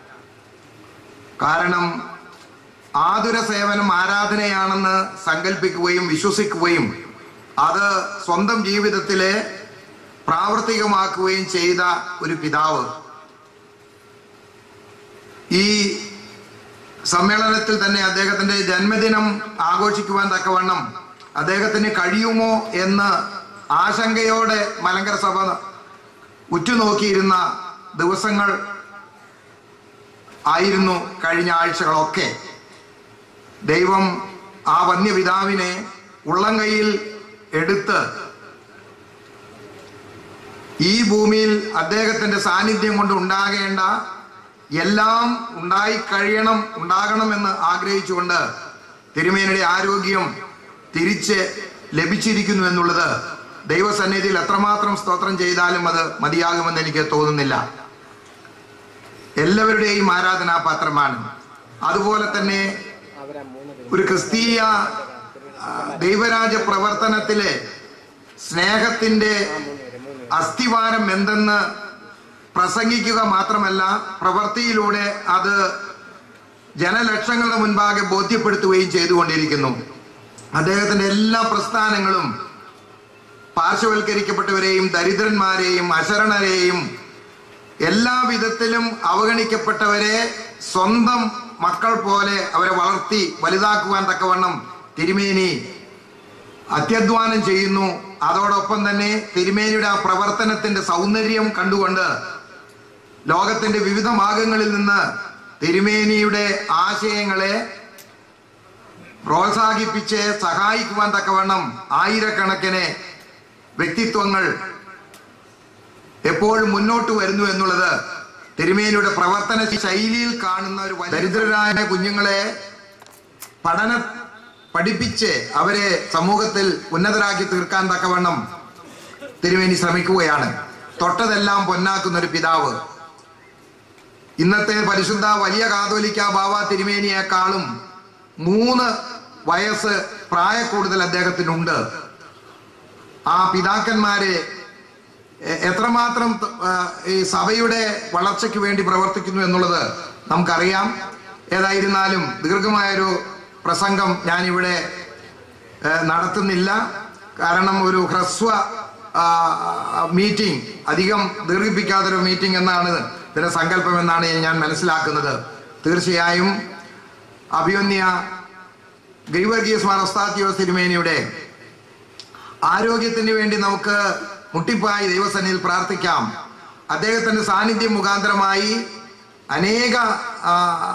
കാരണം ആതുര സേവനം ആരാധനയാണെന്ന് സങ്കല്പിക്കുകയും വിശ്വസിക്കുകയും അത് സ്വന്തം ജീവിതത്തിലെ പ്രാവർത്തികമാക്കുകയും ചെയ്ത ഒരു പിതാവ് ഈ സമ്മേളനത്തിൽ തന്നെ അദ്ദേഹത്തിന്റെ ജന്മദിനം ആഘോഷിക്കുവാൻ തക്കവണ്ണം അദ്ദേഹത്തിന് കഴിയുമോ എന്ന് ആശങ്കയോടെ മലങ്കര സഭ ഉറ്റുനോക്കിയിരുന്ന ദിവസങ്ങൾ ആയിരുന്നു കഴിഞ്ഞ ആഴ്ചകളൊക്കെ ദൈവം ആ വന്യപിതാവിനെ ഉള്ളം കൈയിൽ എടുത്ത് ഈ ഭൂമിയിൽ അദ്ദേഹത്തിന്റെ സാന്നിധ്യം കൊണ്ട് ഉണ്ടാകേണ്ട എല്ലാം ഉണ്ടായി കഴിയണം ഉണ്ടാകണമെന്ന് ആഗ്രഹിച്ചുകൊണ്ട് തിരുമേനിയുടെ ആരോഗ്യം തിരിച്ച് ലഭിച്ചിരിക്കുന്നു എന്നുള്ളത് ദൈവസന്നിധിയിൽ എത്രമാത്രം സ്തോത്രം ചെയ്താലും അത് മതിയാകുമെന്ന് എനിക്ക് തോന്നുന്നില്ല എല്ലാവരുടെയും ആരാധനാപാത്രമാണ് അതുപോലെ തന്നെ ഒരു ക്രിസ്തീയ ആ, ദൈവരാജ പ്രവർത്തനത്തിലെ സ്നേഹത്തിന്റെ അസ്ഥിവാരം എന്തെന്ന് പ്രസംഗിക്കുക മാത്രമല്ല പ്രവൃത്തിയിലൂടെ അത് ജനലക്ഷങ്ങളുടെ മുൻപാകെ ബോധ്യപ്പെടുത്തുകയും ചെയ്തുകൊണ്ടിരിക്കുന്നു അദ്ദേഹത്തിന്റെ എല്ലാ പ്രസ്ഥാനങ്ങളും പാർശ്വവൽക്കരിക്കപ്പെട്ടവരെയും ദരിദ്രന്മാരെയും അശരണരെയും എല്ലാ വിധത്തിലും അവഗണിക്കപ്പെട്ടവരെ സ്വന്തം മക്കൾ പോലെ അവരെ വളർത്തി വലുതാക്കുവാൻ തക്കവണ്ണം തിരുമേനി അത്യധ്വാനം ചെയ്യുന്നു അതോടൊപ്പം തന്നെ തിരുമേനിയുടെ ആ പ്രവർത്തനത്തിന്റെ സൗന്ദര്യം കണ്ടുകൊണ്ട് ലോകത്തിന്റെ വിവിധ ഭാഗങ്ങളിൽ നിന്ന് തിരുമേനിയുടെ ആശയങ്ങളെ പ്രോത്സാഹിപ്പിച്ച് സഹായിക്കുവാൻ തക്കവണ്ണം ആയിരക്കണക്കിന് വ്യക്തിത്വങ്ങൾ എപ്പോഴും മുന്നോട്ട് വരുന്നു എന്നുള്ളത് തിരുമേനിയുടെ പ്രവർത്തന ശൈലിയിൽ കാണുന്ന ഒരു വലിയ ദരിദ്രരായ കുഞ്ഞുങ്ങളെ പഠന പഠിപ്പിച്ച് അവരെ സമൂഹത്തിൽ ഉന്നതരാക്കി തീർക്കാൻ തക്കവണ്ണം തിരുമേനി ശ്രമിക്കുകയാണ് തൊട്ടതെല്ലാം പൊന്നാക്കുന്ന ഒരു പിതാവ് ഇന്നത്തെ പരിശുദ്ധ വലിയ കാതോലിക്ക ബാബ തിരുമേനിയേക്കാളും മൂന്ന് വയസ്സ് പ്രായക്കൂടുതൽ അദ്ദേഹത്തിനുണ്ട് ആ പിതാക്കന്മാരെ എ- എത്രമാത്രം ത- ആ, ഈ സഭയുടെ വളർച്ചയ്ക്ക് വേണ്ടി പ്രവർത്തിക്കുന്നു എന്നുള്ളത് നമുക്കറിയാം ഏതായിരുന്നാലും ദീർഘമായൊരു പ്രസംഗം ഞാനിവിടെ ഏ, നടത്തുന്നില്ല കാരണം ഒരു ഹ്രസ്വ മീറ്റിംഗ് അധികം ദീർഘിപ്പിക്കാത്തൊരു മീറ്റിംഗ് എന്നാണ് ഇതിന്റെ സങ്കല്പം എന്നാണ് ഞാൻ മനസ്സിലാക്കുന്നത് തീർച്ചയായും അഭിമന്യ ഗൈവർഗീസ് മാർ ഒസ്താത്തിയോസ് തിരുമേനിയുടെ ആരോഗ്യത്തിന് വേണ്ടി നമുക്ക് മുട്ടിപ്പായി ദൈവസന്നിധിയിൽ പ്രാർത്ഥിക്കാം അദ്ദേഹത്തിന്റെ സാന്നിധ്യം മുഖാന്തരമായി അനേക ആ,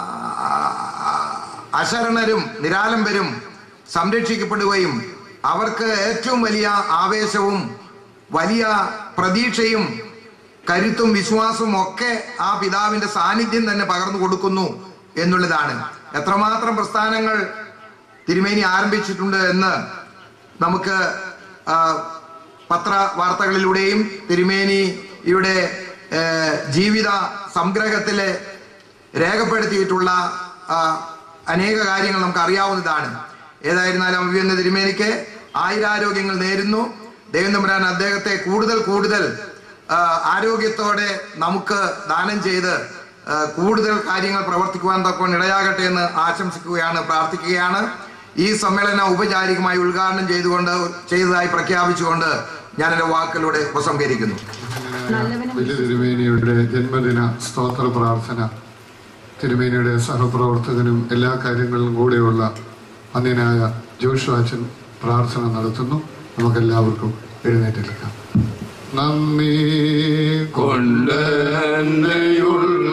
അശരണരും നിരാലംബരും സംരക്ഷിക്കപ്പെടുകയും അവർക്ക് ഏറ്റവും വലിയ ആവേശവും വലിയ പ്രതീക്ഷയും കരുത്തും വിശ്വാസവും ഒക്കെ ആ പിതാവിന്റെ സാന്നിധ്യം തന്നെ പകർന്നു കൊടുക്കുന്നു എന്നുള്ളതാണ് എത്രമാത്രം പ്രസ്ഥാനങ്ങൾ തിരുമേനി ആരംഭിച്ചിട്ടുണ്ട് എന്ന് നമുക്ക് ആ, പത്ര വാർത്തകളിലൂടെയും തിരുമേനിയുടെ ഏ, ജീവിത സംഗ്രഹത്തിലെ രേഖപ്പെടുത്തിയിട്ടുള്ള ആ, അനേക കാര്യങ്ങൾ നമുക്ക് അറിയാവുന്നതാണ് ഏതായിരുന്നാലും അഭിയന്ന തിരുമേനിക്ക് ആയുരാരോഗ്യങ്ങൾ നേരുന്നു ദൈവം തമ്പുരാൻ അദ്ദേഹത്തെ കൂടുതൽ കൂടുതൽ ആ, ആരോഗ്യത്തോടെ നമുക്ക് ദാനം ചെയ്ത് ആ, കൂടുതൽ കാര്യങ്ങൾ പ്രവർത്തിക്കുവാൻ തക്കൊണ്ട് ഇടയാകട്ടെ എന്ന് ആശംസിക്കുകയാണ് പ്രാർത്ഥിക്കുകയാണ് ഈ സമ്മേളനം ഔപചാരികമായി ഉദ്ഘാടനം ചെയ്തുകൊണ്ട് ചെയ്തതായി പ്രഖ്യാപിച്ചുകൊണ്ട് ഞാൻ എൻ്റെ വാക്കുകളിലൂടെ ഉപസംഹരിക്കുന്നു വലിയ തിരുമേനിയുടെ ജന്മദിന സ്തോത്ര പ്രാർത്ഥന തിരുമേനിയുടെ സഹപ്രവർത്തകനും എല്ലാ കാര്യങ്ങളിലും കൂടെയുള്ള അന്യനായ ജോഷുവാച്ചൻ പ്രാർത്ഥന നടത്തുന്നു നമുക്കെല്ലാവർക്കും എഴുന്നേറ്റെടുക്കാം നന്ദി കൊണ്ടെന്നെയുള്ള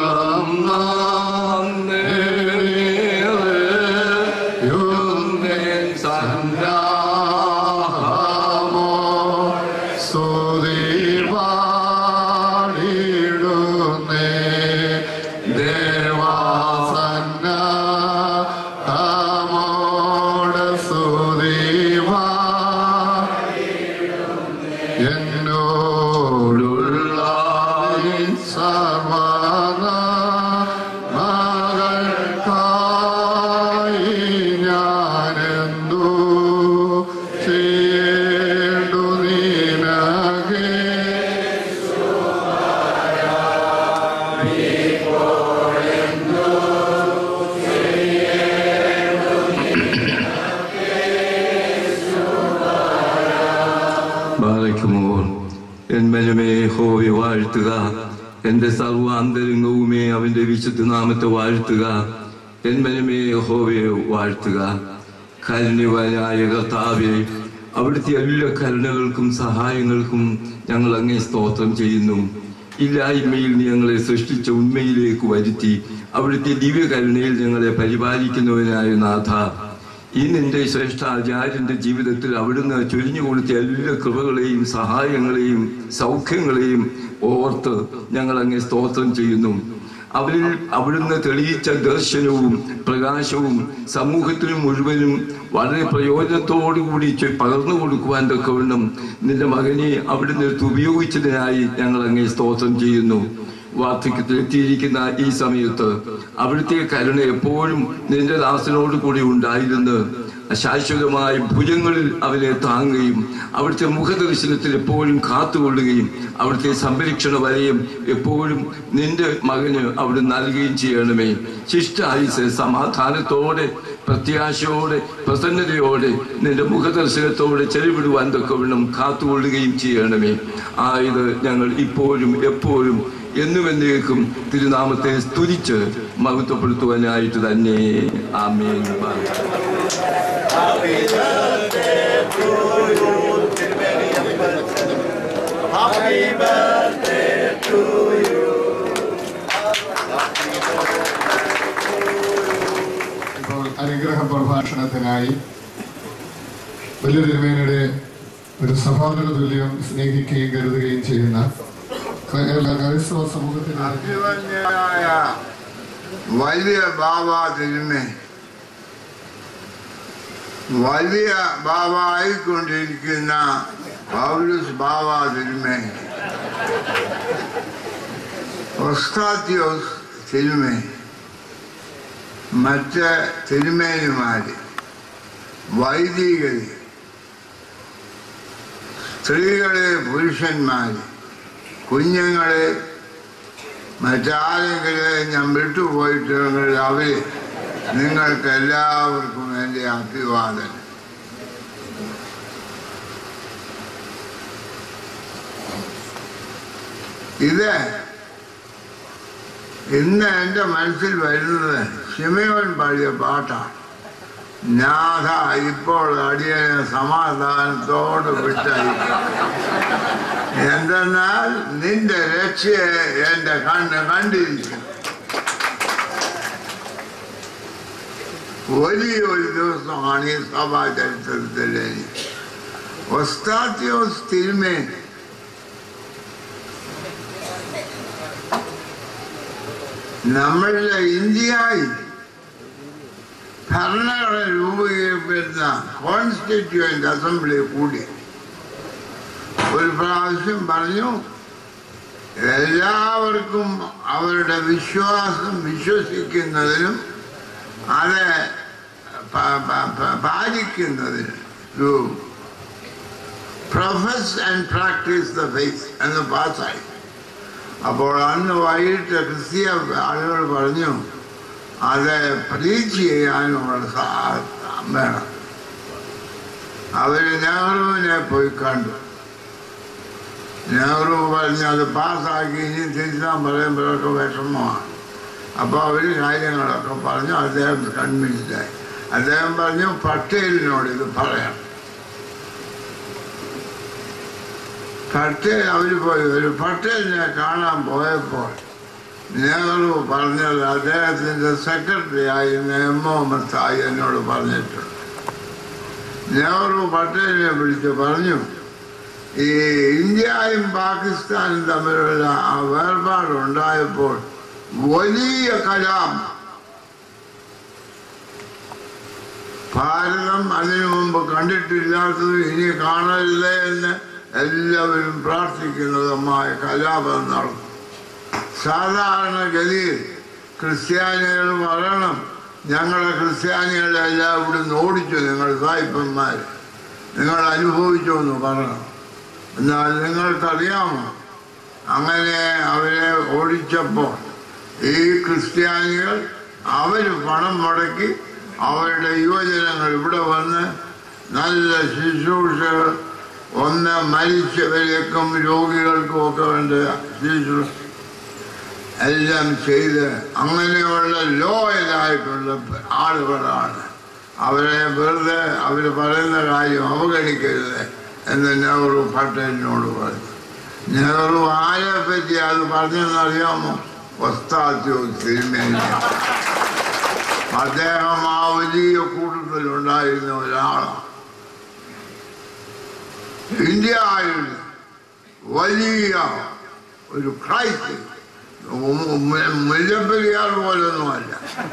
സന്ധ്യാമോ സ്തുതിപാടിടുന്നേ ദേവാസന്ന താമോട് സ്തുതിപാ എന്നോടുള്ള സർവന മകൾക്കായി ഞാനെന്തു ചെയ്യേണ്ടു നിനകേ ബാലയ്ക്കുമോർ എൻ മനമേ ഹോവെ വാഴ്ത്തുക എന്റെ സർവ്വ അന്തരംഗവുമേ അവന്റെ വിശുദ്ധ നാമത്തെ വാഴ്ത്തുക എൻ മനമേ ഹോവയെ വാഴ്ത്തുക കരുണ്യവാനായ കർത്താവെ അവിടുത്തെ എല്ലാ കരുണകൾക്കും സഹായങ്ങൾക്കും ഞങ്ങൾ അങ്ങേ സ്തോത്രം ചെയ്യുന്നു ഇല്ലായ്മയിൽ നീ ഞങ്ങളെ സൃഷ്ടിച്ച ഉണ്മയിലേക്ക് വരുത്തി അവിടുത്തെ ദിവ്യകരുണയിൽ ഞങ്ങളെ പരിപാലിക്കുന്നവനായ നാഥ ഈ നിന്റെ ശ്രേഷ്ഠ ആചാര്യന്റെ ജീവിതത്തിൽ അവിടുന്ന് ചൊരിഞ്ഞു കൊടുത്ത എല്ലാ കൃപകളെയും സഹായങ്ങളെയും സൗഖ്യങ്ങളെയും ഓർത്ത് ഞങ്ങൾ അങ്ങ് സ്തോത്രം ചെയ്യുന്നു അവരിൽ അവിടുന്ന് തെളിയിച്ച ദർശനവും പ്രകാശവും സമൂഹത്തിനും മുഴുവനും വളരെ പ്രയോജനത്തോടുകൂടി ചെ- പകർന്നു കൊടുക്കുവാൻ തക്കവണ്ണം നിന്റെ മകനെ അവിടുന്ന് എടുത്ത് ഉപയോഗിച്ചതിനായി ഞങ്ങൾ അങ്ങേ സ്തോത്രം ചെയ്യുന്നു വാർദ്ധക്യത്തിലെത്തിയിരിക്കുന്ന ഈ സമയത്ത് അവിടുത്തെ കരുണ എപ്പോഴും നിന്റെ ദാസനോട് കൂടി ഉണ്ടായിരുന്നു ശാശ്വതമായ ഭുജങ്ങളിൽ അവനെ താങ്ങുകയും അവിടുത്തെ മുഖദർശനത്തിൽ എപ്പോഴും കാത്തുകൊള്ളുകയും അവിടുത്തെ സംരക്ഷണ വലയം എപ്പോഴും നിന്റെ മകന് അവിടെ നൽകുകയും ചെയ്യണമേ ശിഷ്ടായുസ് സമാധാനത്തോടെ പ്രത്യാശയോടെ പ്രസന്നതയോടെ നിന്റെ മുഖദർശനത്തോടെ ചെലവിടുവാൻ തക്കവണ്ണം കാത്തുകൊള്ളുകയും ചെയ്യണമേ ആയത് ഞങ്ങൾ ഇപ്പോഴും എപ്പോഴും എന്നും എന്നേക്കും തിരുനാമത്തെ സ്തുതിച്ച് മഹത്വപ്പെടുത്തുവാനായിട്ട് തന്നെ ആമേൻ ഇപ്പോൾ അനുഗ്രഹ പ്രഭാഷണത്തിനായി വലിയ തിരുമേനയുടെ ഒരു സഹോദര തുല്യം സ്നേഹിക്കുകയും കരുതുകയും ചെയ്യുന്ന കേരള ക്രൈസ്തവ സമൂഹത്തിന്റെ അഭിമന്യനായ വലിയ ബാബ തിരുമേ വലിയ ബാബ ആയിക്കൊണ്ടിരിക്കുന്ന പൗലസ് ബാബ തിരുമേ ഒസ്താത്യോസ് തിരുമേ മറ്റ് തിരുമേനിമാര് വൈദികര് സ്ത്രീകളെ പുരുഷന്മാര് കുഞ്ഞുങ്ങളെ മറ്റാരെങ്കിലും ഞാൻ വിട്ടുപോയിട്ടുണ്ടെങ്കിൽ അവര് നിങ്ങൾക്ക് എല്ലാവർക്കും എൻ്റെ അഭിവാദനം ഇത് ഇന്ന് എൻ്റെ മനസ്സിൽ വരുന്നത് ഷിമയോൻ പാടിയ പാട്ടാണ് നാഥ ഇപ്പോൾ അടിയനെ സമാധാനത്തോട് വിട്ടയക്കും എന്തെന്നാൽ നിന്റെ രക്ഷയെ എന്റെ കണ്ണ് കണ്ടിരിക്കും വലിയൊരു ദിവസമാണ് ഈ സഭാ ചരിത്രത്തിൽ എനിക്ക് ഒസ്താത്യോസ് തിരുമേൻ നമ്മളുടെ ഇന്ത്യയിൽ ഭരണഘടന രൂപീകരിക്കുന്ന കോൺസ്റ്റിറ്റ്യൂവന്റ് അസംബ്ലി കൂടി ഒരു പ്രാവശ്യം പറഞ്ഞു എല്ലാവർക്കും അവരുടെ വിശ്വാസം വിശ്വസിക്കുന്നതിനും അത് പ- പ- പ- പാലിക്കുന്നതിനും ഒരു profess and practise the faith എന്ന് പാസ്സായി അപ്പോൾ അന്ന് വൈകിട്ട് ക്രിസ്തീയ ആളുകൾ പറഞ്ഞു അത് പ്രീച്ച് ചെയ്യാനുള്ള സാ- വേണം അവർ നെഹ്റുവിനെ പോയി കണ്ടു നെഹ്റു പറഞ്ഞ് അത് പാസ്സാക്കി ഇനി തിരുത്താൻ പറയുമ്പോഴൊക്കെ വിഷമമാണ് അപ്പോൾ അവർ കാര്യങ്ങളൊക്കെ പറഞ്ഞു അദ്ദേഹം കൺവിൻസ്ഡായി അദ്ദേഹം പറഞ്ഞു പട്ടേലിനോട് ഇത് പറയാം പട്ടേൽ അവർ പോയി ഒരു പട്ടേലിനെ കാണാൻ പോയപ്പോൾ നെഹ്റു പറഞ്ഞത് അദ്ദേഹത്തിൻ്റെ സെക്രട്ടറി ആയിരുന്ന എം മുഹമ്മദ് സായി എന്നോട് പറഞ്ഞിട്ടുണ്ട് നെഹ്റു പട്ടേലിനെ വിളിച്ച് പറഞ്ഞു ഈ ഇന്ത്യയും പാകിസ്ഥാനും തമ്മിലുള്ള ആ വേർപാടുണ്ടായപ്പോൾ വലിയ കലാം ഭാരതം അതിനു മുമ്പ് കണ്ടിട്ടില്ലാത്തത് ഇനി കാണരുതേ എന്ന് എല്ലാവരും പ്രാർത്ഥിക്കുന്നതുമായ കലാപം നടന്നു സാധാരണഗതിയിൽ ക്രിസ്ത്യാനികൾ പറയണം ഞങ്ങളെ ക്രിസ്ത്യാനികളെ എല്ലാം ഇവിടുന്ന് ഓടിച്ചു നിങ്ങൾ സായിപ്പന്മാർ നിങ്ങൾ അനുഭവിച്ചു എന്ന് പറയണം എന്നാൽ നിങ്ങൾക്കറിയാമോ അങ്ങനെ അവരെ ഓടിച്ചപ്പോൾ ഈ ക്രിസ്ത്യാനികൾ അവർ പണം മുടക്കി അവരുടെ യുവജനങ്ങൾ ഇവിടെ വന്ന് നല്ല ശുശ്രൂഷകൾ ഒന്ന് മരിച്ചവരേക്കും രോഗികൾക്കും ഒക്കെ വേണ്ട ശുശ്രൂഷ എല്ലാം ചെയ്ത് അങ്ങനെയുള്ള ലോയലായിട്ടുള്ള ആളുകളാണ് അവരെ വെറുതെ അവർ പറയുന്ന കാര്യം അവഗണിക്കരുത് എന്ന് നെഹ്റു പട്ടേലിനോട് പറഞ്ഞു നെഹ്റു ആരെ പറ്റി അത് പറഞ്ഞെന്നറിയാമോ ഒസ്താദ്യോ തിരുമേനി അദ്ദേഹം ആ വലിയ കൂട്ടത്തിലുണ്ടായിരുന്ന ഒരാളാണ് ഇന്ത്യയിൽ വലിയ ഒരു ക്രൈസ്റ്റ് മുല്ലപ്പെരിയാർ പോലൊന്നുമല്ല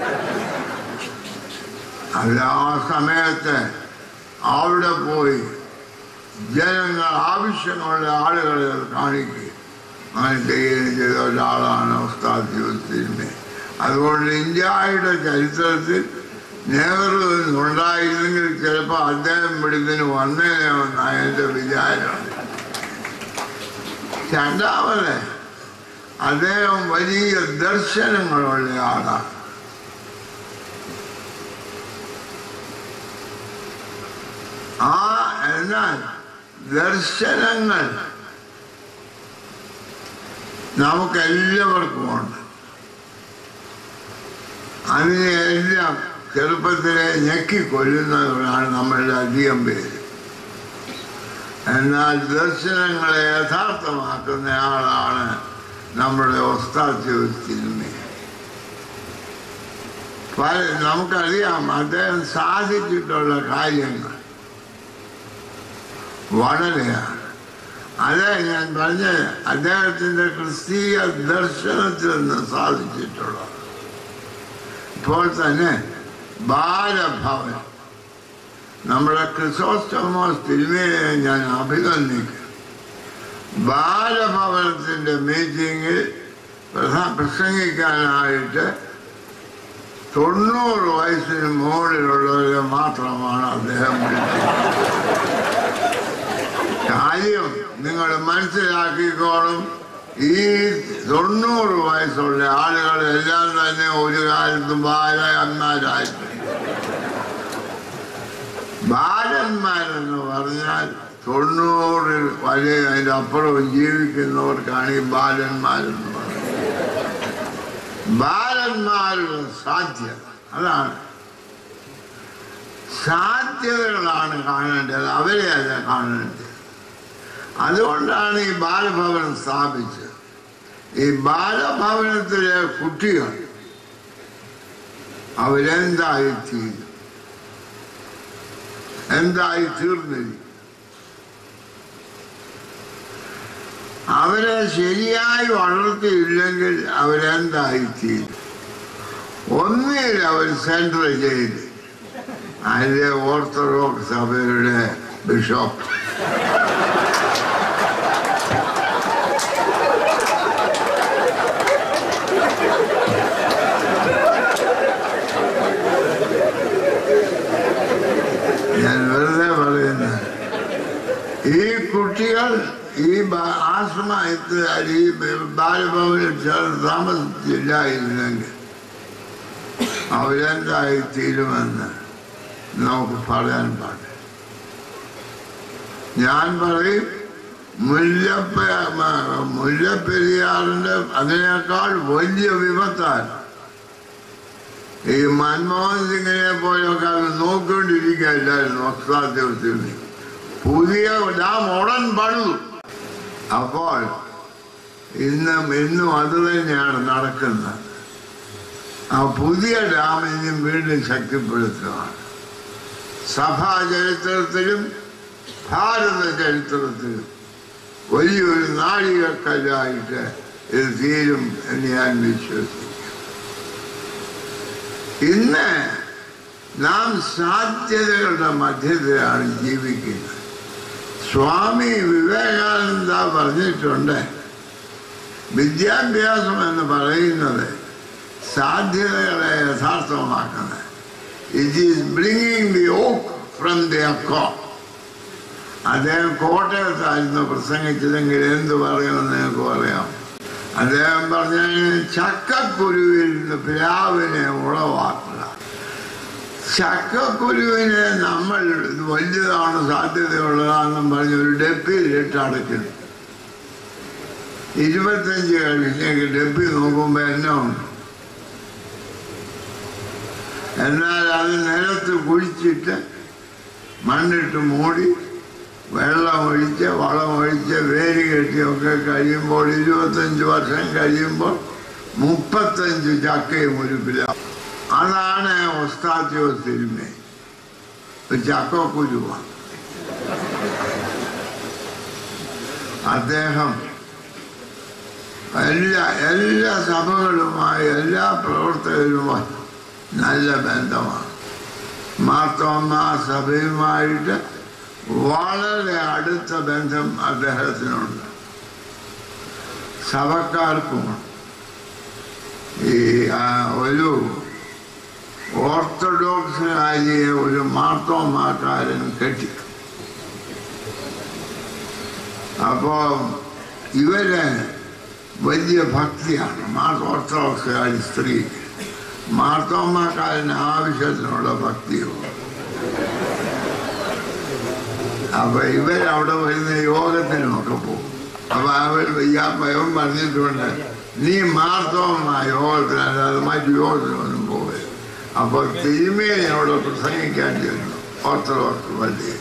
അത് ആ സമയത്ത് അവിടെ പോയി ജനങ്ങൾ ആവശ്യമുള്ള ആളുകളെ കാണിക്കുകയും അങ്ങനെ ചെയ്യുകയും ചെയ്ത ഒരാളാണ് ഉസ്താദ് ജ്യോതിരുമേ അതുകൊണ്ട് ഇന്ത്യയുടെ ചരിത്രത്തിൽ നെഹ്റു ഉണ്ടായിരുന്നെങ്കിൽ ചിലപ്പോൾ അദ്ദേഹം ഇവിടുന്ന് വന്നേനെന്നാണ് എൻ്റെ വിചാരം രണ്ടാമത് അദ്ദേഹം വലിയ ദർശനങ്ങളുള്ള ആളാണ് ആ എന്നാൽ ദർശനങ്ങൾ നമുക്കെല്ലാവർക്കും ഉണ്ട് അതിനെ എല്ലാം ചെറുപ്പത്തിലെ ഞെക്കിക്കൊല്ലുന്നവരാണ് നമ്മളുടെ അധികം പേര് എന്നാൽ ദർശനങ്ങളെ യഥാർത്ഥമാക്കുന്ന ആളാണ് നമ്മുടെ ഒസ്താദ്യോസ്തിരുമേ പല നമുക്കറിയാം അദ്ദേഹം സാധിച്ചിട്ടുള്ള കാര്യങ്ങൾ വളരെയാണ് അതെ ഞാൻ പറഞ്ഞത് അദ്ദേഹത്തിൻ്റെ ക്രിസ്തീയ ദർശനത്തിൽ നിന്ന് സാധിച്ചിട്ടുള്ളത് ഇപ്പോൾ തന്നെ ബാലഭവൻ നമ്മുടെ ക്രിസോസ്റ്റമോസ് തിരുമേനെ ഞാൻ അഭിനന്ദിക്കും ബാലഭവനത്തിൻ്റെ മീറ്റിങ്ങിൽ പ്രധാ പ്രസംഗിക്കാനായിട്ട് തൊണ്ണൂറ് വയസ്സിന് മുകളിലുള്ളവരെ മാത്രമാണ് അദ്ദേഹം വിളിച്ചത് കാര്യം നിങ്ങൾ മനസ്സിലാക്കിക്കോളും ഈ തൊണ്ണൂറ് വയസ്സുള്ള ആളുകളെല്ലാം തന്നെ ഒരു കാലത്ത് ബാലന്മാരായിട്ടുണ്ട് ബാലന്മാരെന്ന് പറഞ്ഞാൽ തൊണ്ണൂറിൽ വരെ അതിൻ്റെ അപ്പുറം ജീവിക്കുന്നവർക്കാണ് ഈ ബാലന്മാരെന്ന് പറയുന്നത് ബാലന്മാരുടെ സാധ്യത അതാണ് സാധ്യതകളാണ് കാണേണ്ടത് അവരെ അല്ല കാണേണ്ടത് അതുകൊണ്ടാണ് ഈ ബാലഭവനം സ്ഥാപിച്ചത് ഈ ബാലഭവനത്തിലെ കുട്ടികൾ അവരെന്തായി തീരും എന്തായി തീർന്നിരിക്കും അവരെ ശരിയായി വളർത്തിയില്ലെങ്കിൽ അവരെന്തായി തീരും ഒന്നിൽ അവർ സെൻട്രൽ ചെയ്ത് അതിലെ ഓർത്തഡോക്സ് സഭയുടെ ബിഷപ്പ് ഞാൻ വെറുതെ പറയുന്നത് ഈ കുട്ടികൾ ഈ ബ- ആശ്രമത്തിൽ ഈ ബാലഭവനിൽ ചേർന്ന് താമസിച്ചില്ലായിരുന്നെങ്കിൽ അവരെന്തായി തീരുമെന്ന് നമുക്ക് പറയാൻ പാടില്ല ഞാൻ പറയും മുല്ലപ്പ മ- മുല്ലപ്പെരിയാറിന്റെ അതിനേക്കാൾ വലിയ വിപത്താണ് ഈ മൻമോഹൻ സിംഗിനെ പോലൊക്കെ അത് നോക്കിക്കൊണ്ടിരിക്കുകയല്ലായിരുന്നു അസാധ്യത്തിൽ പുതിയ ഡാം ഉടൻ പണിതു അപ്പോൾ ഇന്നും ഇന്നും അത് തന്നെയാണ് നടക്കുന്നത് ആ പുതിയ ഡാം ഇനിയും വീണ്ടും ശക്തിപ്പെടുത്തുകയാണ് സഭാ ചരിത്രത്തിലും ഭാരത ചരിത്രത്തിലും വലിയൊരു നാഴികക്കല്ലായിട്ട് ഇത് തീരും എന്ന് ഞാൻ വിശ്വസിക്കുന്നു ഇന്ന് നാം സാധ്യതകളുടെ മധ്യത്തിലാണ് ജീവിക്കുന്നത് സ്വാമി വിവേകാനന്ദ പറഞ്ഞിട്ടുണ്ട് വിദ്യാഭ്യാസം എന്ന് പറയുന്നത് സാധ്യതകളെ യഥാർത്ഥമാക്കുന്നത് it is bringing the oak from the അക്കോ അദ്ദേഹം കോട്ടയത്തായിരുന്നു പ്രസംഗിച്ചതെങ്കിൽ എന്ത് പറയുമെന്ന് നിങ്ങൾക്ക് പറയാം അദ്ദേഹം പറഞ്ഞ ചക്കക്കുരുവിൽ നിന്ന് പ്ലാവിനെ ഉളവാക്കുക ചക്കക്കുരുവിനെ നമ്മൾ ഇത് വലുതാണ് സാധ്യതയുള്ളതാണെന്നും പറഞ്ഞ് ഒരു ഡപ്പിയിൽ ഇട്ടടയ്ക്കുന്നു ഇരുപത്തഞ്ച് കഴിഞ്ഞെങ്കിൽ ഡപ്പി നോക്കുമ്പോൾ എന്നെ ഉണ്ട് എന്നാൽ അത് നിലത്ത് കുഴിച്ചിട്ട് മണ്ണിട്ട് മൂടി വെള്ളം ഒഴിച്ച് വളം ഒഴിച്ച് വേര് കെട്ടിയൊക്കെ കഴിയുമ്പോൾ ഇരുപത്തഞ്ച് വർഷം കഴിയുമ്പോൾ മുപ്പത്തഞ്ച് ചക്കയും ഒരു പിലാവ് അതാണ് ഒസ്താത്യോ സിനിമ ചക്കക്കുരുവാണ് അദ്ദേഹം എല്ലാ എല്ലാ സഭകളുമായി എല്ലാ പ്രവർത്തകരുമായി നല്ല ബന്ധമാണ് മാർത്തോമ്മ സഭയുമായിട്ട് വളരെ അടുത്ത ബന്ധം അദ്ദേഹത്തിനുണ്ട് സഭക്കാർക്കുമുണ്ട് ഈ ആ, ഒരു ഓർത്തഡോക്സുകാരിയെ ഒരു മാർത്തോമാക്കാരൻ കെട്ടി അപ്പോ ഇവര് വലിയ ഭക്തിയാണ് മാർ ഓർത്തഡോക്സുകാരി സ്ത്രീ മാർത്തോമാക്കാരന് ആവശ്യത്തിനുള്ള ഭക്തിയുണ്ട് അപ്പൊ ഇവരവിടെ വരുന്ന യോഗത്തിനുമൊക്കെ പോകും അപ്പൊ അവർ ഈ പയവൻ പറഞ്ഞിട്ടുണ്ട് നീ മാർത്തോമ യോഗത്തിനല്ലാതെ മറ്റു യോഗത്തിനൊന്നും പോകരുത് അപ്പൊ തിരുമേനി അവിടെ പ്രസംഗിക്കാൻ ചെന്നു ഓർത്തഡോക്സ് പള്ളി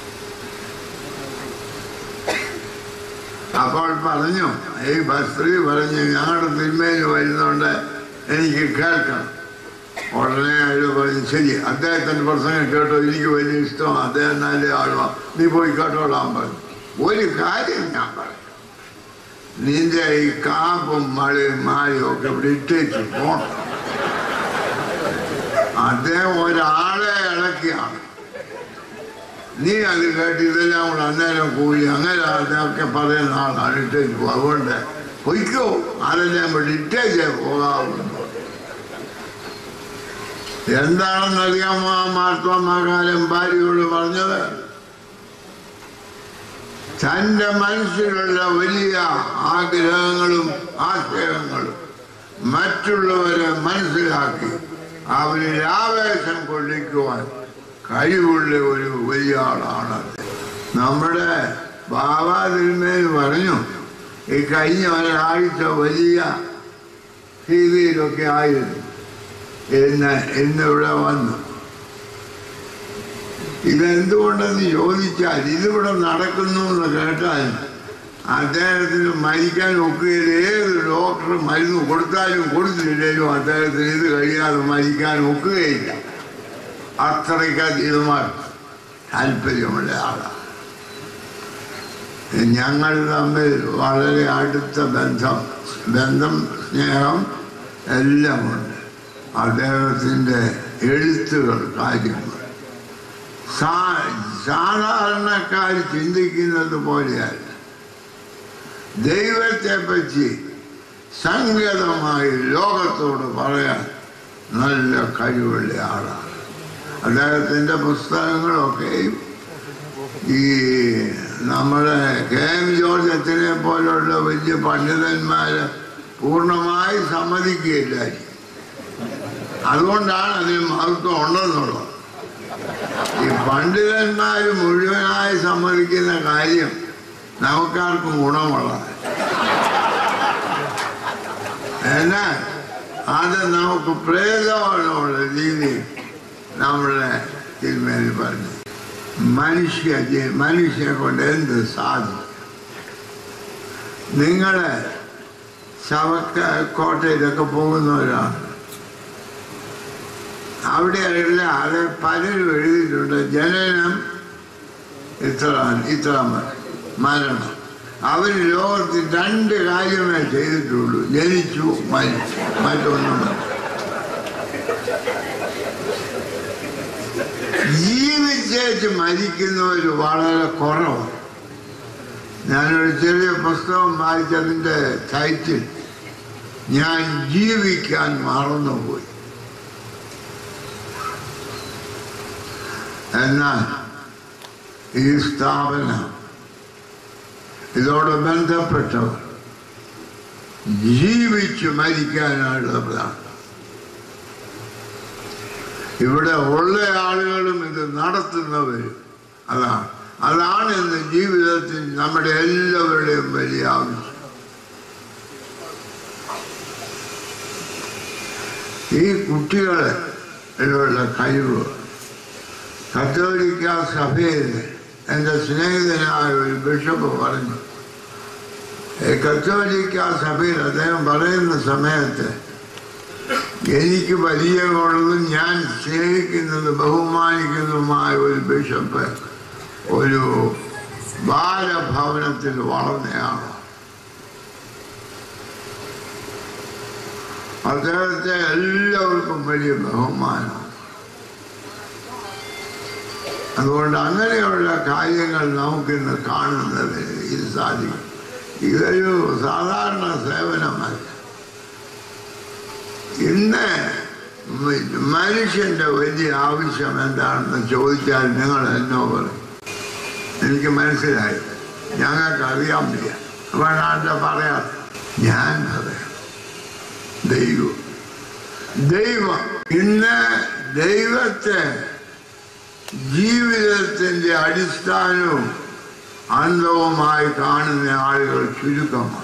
അപ്പോൾ പറഞ്ഞു ഈ സ്ത്രീ പറഞ്ഞു ഞങ്ങളുടെ തിരുമേനി വരുന്നുണ്ട് എനിക്ക് കേൾക്കണം ഉടനെ അയാൾ പറഞ്ഞു ശരി അദ്ദേഹത്തിന്റെ പ്രസംഗം കേട്ടോ എനിക്ക് വലിയ ഇഷ്ടമാണ് അദ്ദേഹം നല്ല ആളുവാ നീ പോയി കേട്ടോളാൻ പറഞ്ഞു ഒരു കാര്യം ഞാൻ പറഞ്ഞു നിന്റെ ഈ കാപ്പും മഴയും മായും ഒക്കെ ഇവിടെ ഇട്ടേച്ച് പോണം അദ്ദേഹം ഒരാളെ ഇളക്കിയാണ് നീ അത് കേട്ട് ഇതെല്ലാം കൂടെ അന്നേരം കൂടി അങ്ങനെ അതൊക്കെ പറയുന്ന ആളാണ് ഇട്ടേച്ച് പോകും അതുകൊണ്ട് പൊയ്ക്കോ അതെല്ലാം കൂടി ഇട്ടേച്ചേ പോകാവുന്നു എന്താണെന്നറിയാമോ ആ മാർത്തോമാകാലം ഭാര്യയോട് പറഞ്ഞത് തന്റെ മനസ്സിലുള്ള വലിയ ആഗ്രഹങ്ങളും ആശയങ്ങളും മറ്റുള്ളവരെ മനസ്സിലാക്കി അവരിൽ ആവേശം കൊള്ളിക്കുവാൻ കഴിവുള്ള ഒരു വലിയ ആളാണ് അദ്ദേഹം. നമ്മുടെ ബാബാ തിരുമേൽ പറഞ്ഞു ഈ കഴിഞ്ഞ ഒരാഴ്ച വലിയ രീതിയിലൊക്കെ ആയിരുന്നു എന്ന് ഇന്നിവിടെ വന്നു ഇതെന്തുകൊണ്ടെന്ന് ചോദിച്ചാൽ ഇതിവിടെ നടക്കുന്നു എന്ന് കേട്ടാൽ അദ്ദേഹത്തിന് മരിക്കാൻ ഒക്കുകയില്ല ഏത് ഡോക്ടർ മരുന്ന് കൊടുത്താലും കൊടുത്തില്ലെങ്കിലും അദ്ദേഹത്തിന് ഇത് കഴിയാതെ മരിക്കാൻ ഒക്കുകയില്ല അത്രയ്ക്ക് അധികമായി താല്പര്യമുള്ള ആളാണ് ഞങ്ങൾ തമ്മിൽ വളരെ അടുത്ത ബന്ധം ബന്ധം സ്നേഹം എല്ലാമുണ്ട് അദ്ദേഹത്തിൻ്റെ എഴുത്തുകൾ കാര്യങ്ങൾ സാ- സാധാരണക്കാർ ചിന്തിക്കുന്നത് പോലെയല്ല ദൈവത്തെ പറ്റി സംഗതമായി ലോകത്തോട് പറയാൻ നല്ല കഴിവുള്ള ആളാണ് അദ്ദേഹത്തിൻ്റെ പുസ്തകങ്ങളൊക്കെയും ഈ നമ്മുടെ കെ എം ജോർജ് അച്ഛനെ പോലുള്ള വലിയ പണ്ഡിതന്മാര് പൂർണ്ണമായി സമ്മതിക്കുകയില്ലായിരിക്കും അതുകൊണ്ടാണ് അതിന് മഹത്വം ഉണ്ടെന്നുള്ളത് ഈ പണ്ഡിതന്മാർ മുഴുവനായി സമ്മതിക്കുന്ന കാര്യം നമുക്കാർക്കും ഗുണമുള്ളത് എന്നാൽ അത് നമുക്ക് പ്രേതമുള്ള രീതി നമ്മളെ തിരുമേനി പറഞ്ഞു മനുഷ്യ ജി- മനുഷ്യനെ കൊണ്ട് എന്ത് സാധിക്കും നിങ്ങള് ശവക്ക കോട്ടയിലൊക്കെ പോകുന്നവരാണ് അവിടെ അല്ലാതെ പലരും എഴുതിയിട്ടുണ്ട് ജനനം ഇത്ര ഇത്ര മ- മരണം അവർ ലോകത്തിൽ രണ്ട് കാര്യമേ ചെയ്തിട്ടുള്ളൂ ജനിച്ചു മരിച്ചു മറ്റൊന്നും ജീവിച്ചേച്ച് മരിക്കുന്നവർ വളരെ കുറവാണ് ഞാനൊരു ചെറിയ പുസ്തകം വായിച്ചതിൻ്റെ ടൈറ്റിൽ ഞാൻ ജീവിക്കാൻ മറന്നുപോയി എന്നാൽ ഈ സ്ഥാപനം ഇതോട് ബന്ധപ്പെട്ടവർ ജീവിച്ചു മരിക്കാനുള്ളതാണ് ഇവിടെ ഉള്ള ആളുകളും ഇത് നടത്തുന്നവരും അതാണ് അതാണ് ഇന്ന് ജീവിതത്തിൽ നമ്മുടെ എല്ലാവരുടെയും വലിയ ആവശ്യം ഈ കുട്ടികളെ ഇതിലുള്ള കഴിവ് കത്തോലിക്ക സഭയിൽ എൻ്റെ സ്നേഹിതനായ ഒരു ബിഷപ്പ് പറഞ്ഞു ഈ കത്തോലിക്ക സഭയിൽ അദ്ദേഹം പറയുന്ന സമയത്ത് എനിക്ക് പരിചയമുള്ളതും ഞാൻ സ്നേഹിക്കുന്നതും ബഹുമാനിക്കുന്നതുമായ ഒരു ബിഷപ്പ് ഒരു ബാലഭവനത്തിൽ വളർന്നയാണ് അദ്ദേഹത്തെ എല്ലാവർക്കും വലിയ ബഹുമാനം അതുകൊണ്ട് അങ്ങനെയുള്ള കാര്യങ്ങൾ നമുക്കിന്ന് കാണുന്നത് ഇത് സാധിക്കും ഇതൊരു സാധാരണ സേവനമല്ല ഇന്ന് മ- മനുഷ്യന്റെ വലിയ ആവശ്യം എന്താണെന്ന് ചോദിച്ചാൽ നിങ്ങൾ എന്നോ പറയും എനിക്ക് മനസ്സിലായി ഞങ്ങൾക്ക് അറിയാൻ വയ്യ അപ്പോഴാണ്ട് പറയാം ഞാൻ പറയാം ദൈവം ദൈവം ഇന്ന് ദൈവത്തെ ജീവിതത്തിന്റെ അടിസ്ഥാനവും അന്തവുമായി കാണുന്ന ആളുകൾ ചുരുക്കമാണ്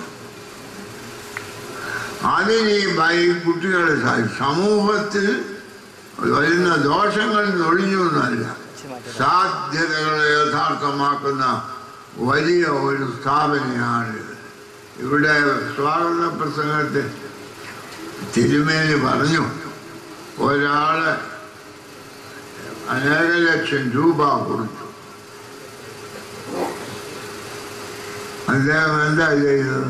അതിന് ഈ ബൈ കുട്ടികളെ സഹായിക്കും സമൂഹത്തിൽ വരുന്ന ദോഷങ്ങൾ ഒഴിഞ്ഞു എന്നല്ല സാധ്യതകളെ യഥാർത്ഥമാക്കുന്ന വലിയ ഒരു സ്ഥാപനയാണിത് ഇവിടെ സ്വാഗത പ്രസംഗത്തിൽ തിരുമേനി പറഞ്ഞു ഒരാള് അനേക ലക്ഷം രൂപ കൊടുത്തു അദ്ദേഹം എന്താ ചെയ്തത്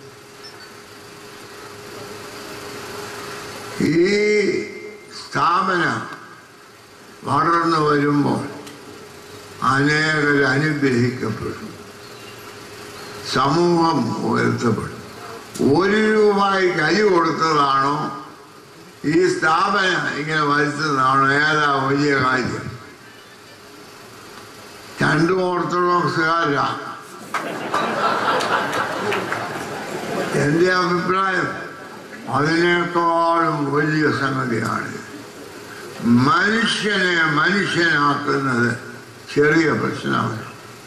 ഈ സ്ഥാപനം വളർന്നു വരുമ്പോൾ അനേകർ അനുഗ്രഹിക്കപ്പെടും സമൂഹം ഉയർത്തപ്പെടും ഒരു രൂപയ്ക്ക് കൈ കൊടുത്തതാണോ ഈ സ്ഥാപനം ഇങ്ങനെ വരുത്തുന്നതാണോ ഏതാ വലിയ കാര്യം രണ്ടും ഓർത്തഡോക്സുകാരാ എൻ്റെ അഭിപ്രായം അതിനേക്കാളും വലിയ സംഗതിയാണ് മനുഷ്യനെ മനുഷ്യനാക്കുന്നത് ചെറിയ പ്രശ്നമാണ്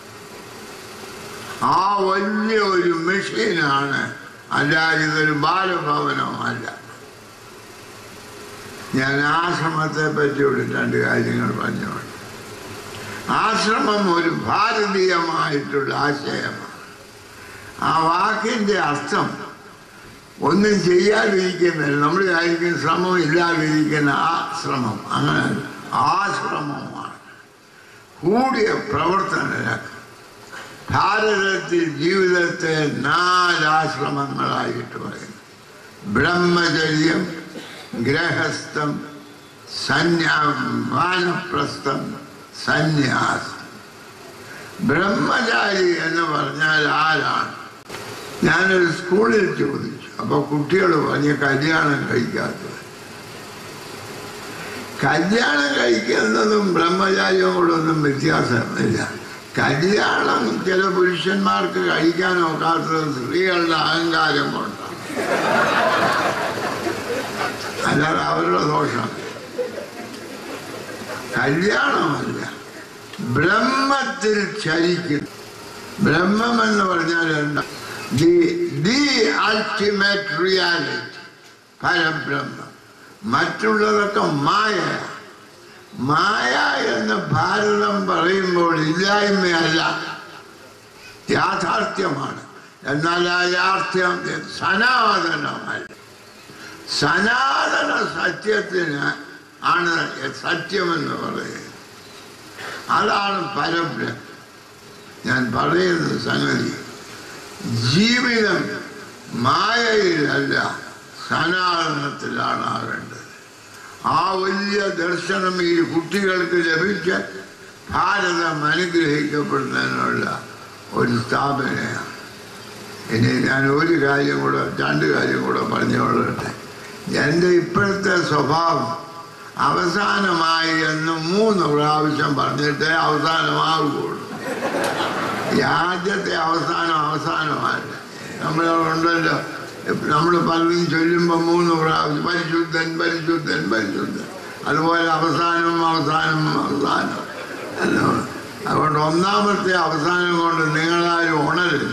ആ വലിയ ഒരു മെഷീനാണ് അല്ലാതെ ഇതൊരു ബാലഭവനമല്ല ഞാൻ ആശ്രമത്തെ പറ്റി ഇവിടെ രണ്ട് കാര്യങ്ങൾ പറഞ്ഞുകൊണ്ട് ആശ്രമം ഒരു ഭാരതീയമായിട്ടുള്ള ആശയമാണ് ആ വാക്കിന്റെ അർത്ഥം ഒന്നും ചെയ്യാതിരിക്കുന്നില്ല നമ്മൾ വിചാരിക്കുന്ന ശ്രമം ഇല്ലാതിരിക്കുന്ന ആ ശ്രമം അങ്ങനെ ആശ്രമമാണ് കൂടിയ പ്രവർത്തനരക്കം ഭാരതത്തിൽ ജീവിതത്തെ നാലാശ്രമങ്ങളായിട്ട് പറയുന്നു ബ്രഹ്മചര്യം ഗ്രഹസ്ഥം സന്യാ വാനപ്രസ്ഥം സന്യാസം ബ്രഹ്മചാരി എന്ന് പറഞ്ഞാൽ ആരാണ് ഞാനൊരു സ്കൂളിൽ ചോദിച്ചു അപ്പൊ കുട്ടികൾ പറഞ്ഞ കല്യാണം കഴിക്കാത്തത് കല്യാണം കഴിക്കുന്നതും ബ്രഹ്മചാരിയും കൂടെ ഒന്നും വ്യത്യാസമില്ല കല്യാണം ചില പുരുഷന്മാർക്ക് കഴിക്കാൻ ഒക്കാത്തത് സ്ത്രീകളുടെ അഹങ്കാരം കൊണ്ടാണ് അല്ലാതെ അവരുടെ ദോഷം കല്യാണമല്ല ബ്രഹ്മത്തിൽ ചരിക്കും ബ്രഹ്മം എന്ന് പറഞ്ഞാൽ എന്താ ദി ദി അൾട്ടിമേറ്റ് റിയാലിറ്റി പരബ്രഹ്മം മറ്റുള്ളതൊക്കെ മായ മായ എന്ന് ഭാരതം പറയുമ്പോൾ ഇല്ലായ്മയല്ല യാഥാർത്ഥ്യമാണ് എന്നാൽ ആ യാഥാർത്ഥ്യം സനാതനമല്ല സനാതന സത്യത്തിന് ആണ് സത്യമെന്ന് പറയുന്നത് അതാണ് പരബ്രഹ്മം ഞാൻ പറയുന്ന സംഗതി ജീവിതം മായയിലല്ല സനാതനത്തിലാണ് ആകേണ്ടത് ആ വലിയ ദർശനം ഈ കുട്ടികൾക്ക് ലഭിച്ച് ഭാരതം അനുഗ്രഹിക്കപ്പെടുന്നതിനുള്ള ഒരു സ്ഥാപനയാണ് ഇനി ഞാൻ ഒരു കാര്യം കൂടെ രണ്ട് കാര്യം കൂടെ പറഞ്ഞുകൊള്ളട്ടെ എൻ്റെ ഇപ്പോഴത്തെ സ്വഭാവം അവസാനമായി എന്ന് മൂന്ന് പ്രാവശ്യം പറഞ്ഞിട്ടേ അവസാനമാകുകയുള്ളൂ ഈ ആദ്യത്തെ അവസാനം അവസാനമല്ല നമ്മളുണ്ടല്ലോ നമ്മൾ പലരും ചൊല്ലുമ്പോൾ മൂന്ന് പ്രാവശ്യം പരിശുദ്ധൻ പരിശുദ്ധൻ പരിശുദ്ധൻ അതുപോലെ അവസാനം അവസാനം അവസാനം അല്ല അതുകൊണ്ട് ഒന്നാമത്തെ അവസാനം കൊണ്ട് നിങ്ങളാരും ഉണരുത്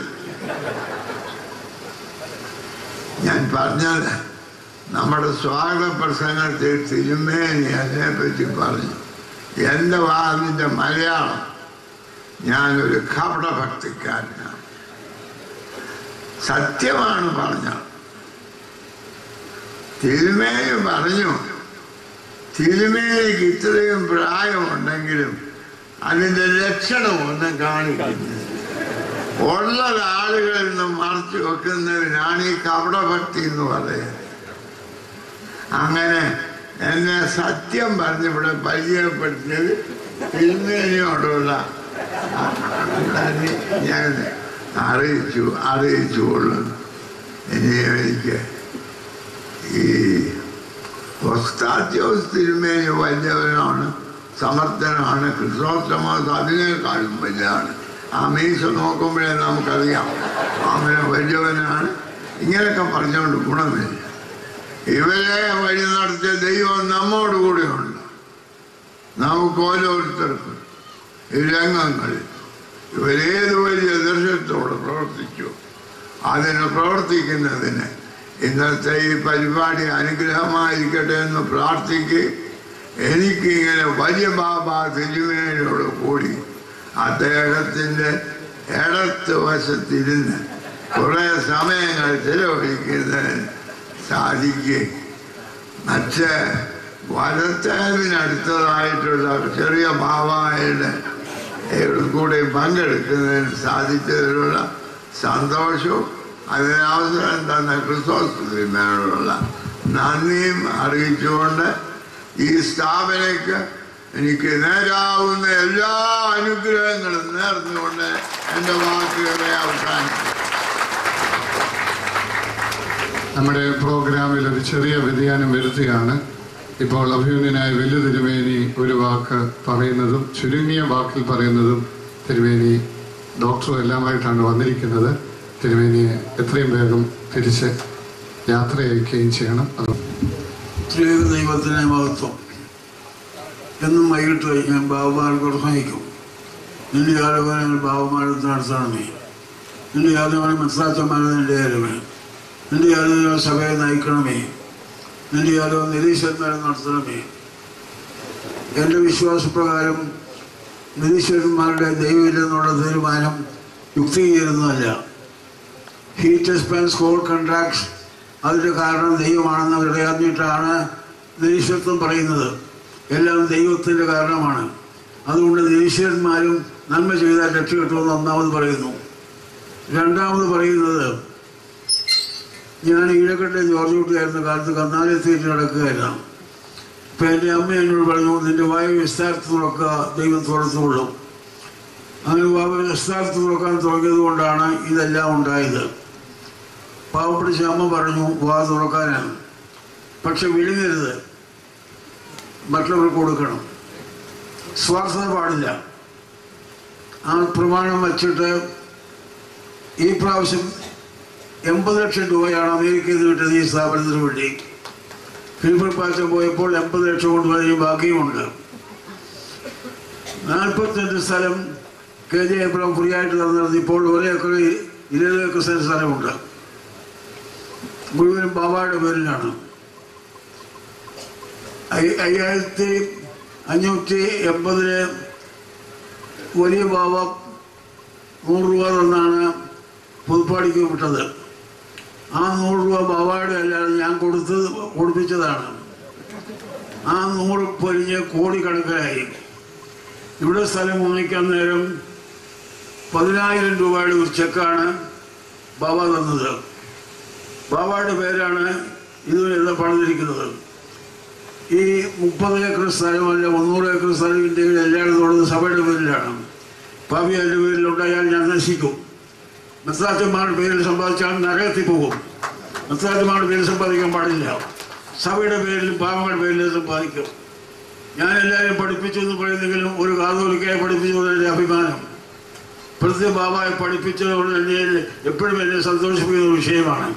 ഞാൻ പറഞ്ഞത് നമ്മുടെ സ്വാഗത പ്രസംഗത്തിൽ തിരുമേനി അതിനെപ്പറ്റി പറഞ്ഞു എൻ്റെ വാദിൻ്റെ മലയാളം ഞാനൊരു കപടഭക്തിക്കാരനാണ് സത്യമാണ് പറഞ്ഞത് തിരുമേനി പറഞ്ഞു തിരുമേനിക്ക് ഇത്രയും പ്രായമുണ്ടെങ്കിലും അതിൻ്റെ ലക്ഷണമൊന്നും കാണിക്കുന്നു ഉള്ള ആളുകളിൽ നിന്ന് മറച്ചു വെക്കുന്നതിനാണ് ഈ കപടഭക്തി എന്ന് പറയുന്നത് അങ്ങനെ എന്നെ സത്യം പറഞ്ഞ് ഇവിടെ പരിചയപ്പെടുത്തിയത് തിരുമേനിയോടുള്ള നന്ദി ഞാൻ അറിയിച്ചു അറിയിച്ചു കൊള്ളുന്നു ഇനി എനിക്ക് ഈ ഒസ്താത്യോസ് തിരുമേനി വലിയവനാണ് സമർത്ഥനാണ് ക്രിസോസ്റ്റമോസ് അതിനേക്കാളും വലുതാണ് ആ മീശ നോക്കുമ്പോഴേ നമുക്കറിയാം അങ്ങനെ വലിയവനാണ് ഇങ്ങനെയൊക്കെ പറഞ്ഞുകൊണ്ട് ഗുണമില്ല ഇവരെ വഴി നടത്തിയ ദൈവം നമ്മോട് കൂടെയുണ്ട് നമുക്ക് ഓരോരുത്തർക്കും ഈ രംഗങ്ങളിൽ ഇവരേത് വലിയ ദർശനത്തോടെ പ്രവർത്തിച്ചു അതിന് പ്രവർത്തിക്കുന്നതിന് ഇന്നത്തെ ഈ പരിപാടി അനുഗ്രഹമായിരിക്കട്ടെ എന്ന് പ്രാർത്ഥിക്കുകയും എനിക്കിങ്ങനെ വലിയ ബാബ തിരുമേനോട് കൂടി അദ്ദേഹത്തിൻ്റെ ഇടത്ത് വശത്തിരുന്ന് കുറേ സമയങ്ങൾ ചെലവഴിക്കുന്നതിന് സാധിക്കുകയും മറ്റ് വലത്തേവിനടുത്തതായിട്ടുള്ള ചെറിയ ബാബായുടെ കൂടെ പങ്കെടുക്കുന്നതിന് സാധിച്ചതിലുള്ള സന്തോഷവും അതിനവസരം തന്ന ക്രിസ്തോസ് തിരുമേനോടുള്ള നന്ദിയും അറിയിച്ചുകൊണ്ട് ഈ സ്ഥാപനയ്ക്ക് എനിക്ക് നേരാവുന്ന എല്ലാ അനുഗ്രഹങ്ങളും നേർന്നുകൊണ്ട് എൻ്റെ വാക്കുകളെ അവസാനിക്കും നമ്മുടെ പ്രോഗ്രാമിൽ ഒരു ചെറിയ വ്യതിയാനം വരുത്തുകയാണ് ഇപ്പോൾ അഭിമന്യനായ വലിയ തിരുമേനി ഒരു വാക്ക് പറയുന്നതും ചുരുങ്ങിയ വാക്കിൽ പറയുന്നതും തിരുമേനി ഡോക്ടറും എല്ലാമായിട്ടാണ് വന്നിരിക്കുന്നത് തിരുമേനിയെ എത്രയും വേഗം തിരിച്ച് യാത്ര അയക്കുകയും ചെയ്യണം അത് ത്രിയേക ദൈവത്തിനെ മഹത്വം എന്നും വൈകിട്ട് ഞാൻ ബാബുമാർക്ക് പ്രസംഗിക്കും നിന്റെ ആലോചനകൾ ബാബുമാരത്ത് നടത്തണമേ നിന്റെ ആലോചന മനസ്സിലാക്കന്മാരെ നിന്റെ ആലോചന നിന്റെ ആലോചന സഭയെ നയിക്കണമേ നിന്റെ ആലോചന നിരീശ്വരന്മാരെ നടത്തണമേ എൻ്റെ വിശ്വാസപ്രകാരം നിരീശ്വരന്മാരുടെ ദൈവമില്ലെന്നുള്ള തീരുമാനം യുക്തീകരിക്കുന്നതല്ല ഹീറ്റ് സ്പെൻസ് കോൾ കൺട്രാക്ട്സ് അതിൻ്റെ കാരണം ദൈവമാണെന്ന് അറിയാഞ്ഞിട്ടാണ് നിരീശ്വരത്വം പറയുന്നത് എല്ലാം ദൈവത്തിൻ്റെ കാരണമാണ് അതുകൊണ്ട് നിരീശ്വരന്മാരും നന്മ ചെയ്താൽ രക്ഷകിട്ടുമെന്ന് ഒന്നാമത് പറയുന്നു രണ്ടാമത് പറയുന്നത് ഞാൻ ഈഴക്കെട്ടെ ജോർജ് കുട്ടിയായിരുന്ന കാലത്ത് കന്നാലി തീറ്റി നടക്കുകയായിരുന്നു ഇപ്പം എൻ്റെ അമ്മ എന്നോട് പറഞ്ഞു നിന്റെ വായു വിസ്താരത്തിൽ തുറക്കുക ദൈവം തുറത്തുകൊള്ളും അങ്ങനെ വായു വിസ്താരത്തിൽ തുറക്കാൻ തുടങ്ങിയത് കൊണ്ടാണ് ഇതെല്ലാം ഉണ്ടായത് പാവപ്പിടിച്ച അമ്മ പറഞ്ഞു വാ തുറക്കാനാണ് പക്ഷെ വിഴുങ്ങരുത് മറ്റുള്ളവർക്ക് കൊടുക്കണം സ്വാർത്ഥത പാടില്ല ആ പ്രമാണം വച്ചിട്ട് ഈ പ്രാവശ്യം എൺപത് ലക്ഷം രൂപയാണ് അമേരിക്കയിൽ നിന്ന് കിട്ടിയത് ഈ സ്ഥാപനത്തിന് വേണ്ടി ഫിലിപ്പർ പാച്ച പോയപ്പോൾ എൺപത് ലക്ഷം കൊണ്ടുപോയി ബാക്കിയുമുണ്ട് നാൽപ്പത്തഞ്ച് സ്ഥലം കെ ജെ എബ്രഹാം ഫ്രീ ആയിട്ട് തന്നിരുന്നത് ഇപ്പോൾ ഒരേ ഏക്കർ ഇരുപത് ഏക്കർ സെന്റ് സ്ഥലമുണ്ട് മുഴുവനും ബാബായുടെ പേരിലാണ് അയ്യ- അയ്യായിരത്തി അഞ്ഞൂറ്റി എൺപതില് വലിയ ബാബ നൂറ് രൂപ തന്നാണ് പുതുപ്പാടിക്ക് വിട്ടത് ആ നൂറ് രൂപ ബാബായുടെ അല്ലാതെ ഞാൻ കൊടുത്ത് കൊടുപ്പിച്ചതാണ് ആ നൂറ് പൊരിഞ്ഞ് കോടിക്കണക്കിനായി ഇവിടെ സ്ഥലം വാങ്ങിക്കാൻ നേരം പതിനായിരം രൂപയുടെ ഒരു ചെക്കാണ് ബാബ തന്നത് ബാബായുടെ പേരാണ് ഇത് എന്ന് പണിതിരിക്കുന്നത് ഈ മുപ്പത് ഏക്കർ സ്ഥലമല്ല മുന്നൂറ് ഏക്കർ സ്ഥലം ഇന്ത്യയിൽ എല്ലായിടത്തും ഉള്ളത് സഭയുടെ പേരിലാണ് ഭാവി എൻ്റെ പേരിലുണ്ടായാൽ ഞാൻ നശിക്കും മെസ്സാച്ചന്മാരുടെ പേരിൽ സമ്പാദിച്ചാൽ നരകത്തിൽ പോകും മെസ്സാച്ചന്മാരുടെ പേരിൽ സമ്പാദിക്കാൻ പാടില്ല സഭയുടെ പേരിലും പാവങ്ങളുടെ പേരിലും സമ്പാദിക്കും ഞാൻ എല്ലാവരും പഠിപ്പിച്ചു എന്ന് പറയുന്നെങ്കിലും ഒരു കാതോലിക്കായി പഠിപ്പിച്ചു എൻ്റെ അഭിമാനം പ്രത്യേക ബാബായെ പഠിപ്പിച്ചതുകൊണ്ട് എന്നെ എപ്പോഴും എന്നെ സന്തോഷിപ്പിക്കുന്ന ഒരു വിഷയമാണ്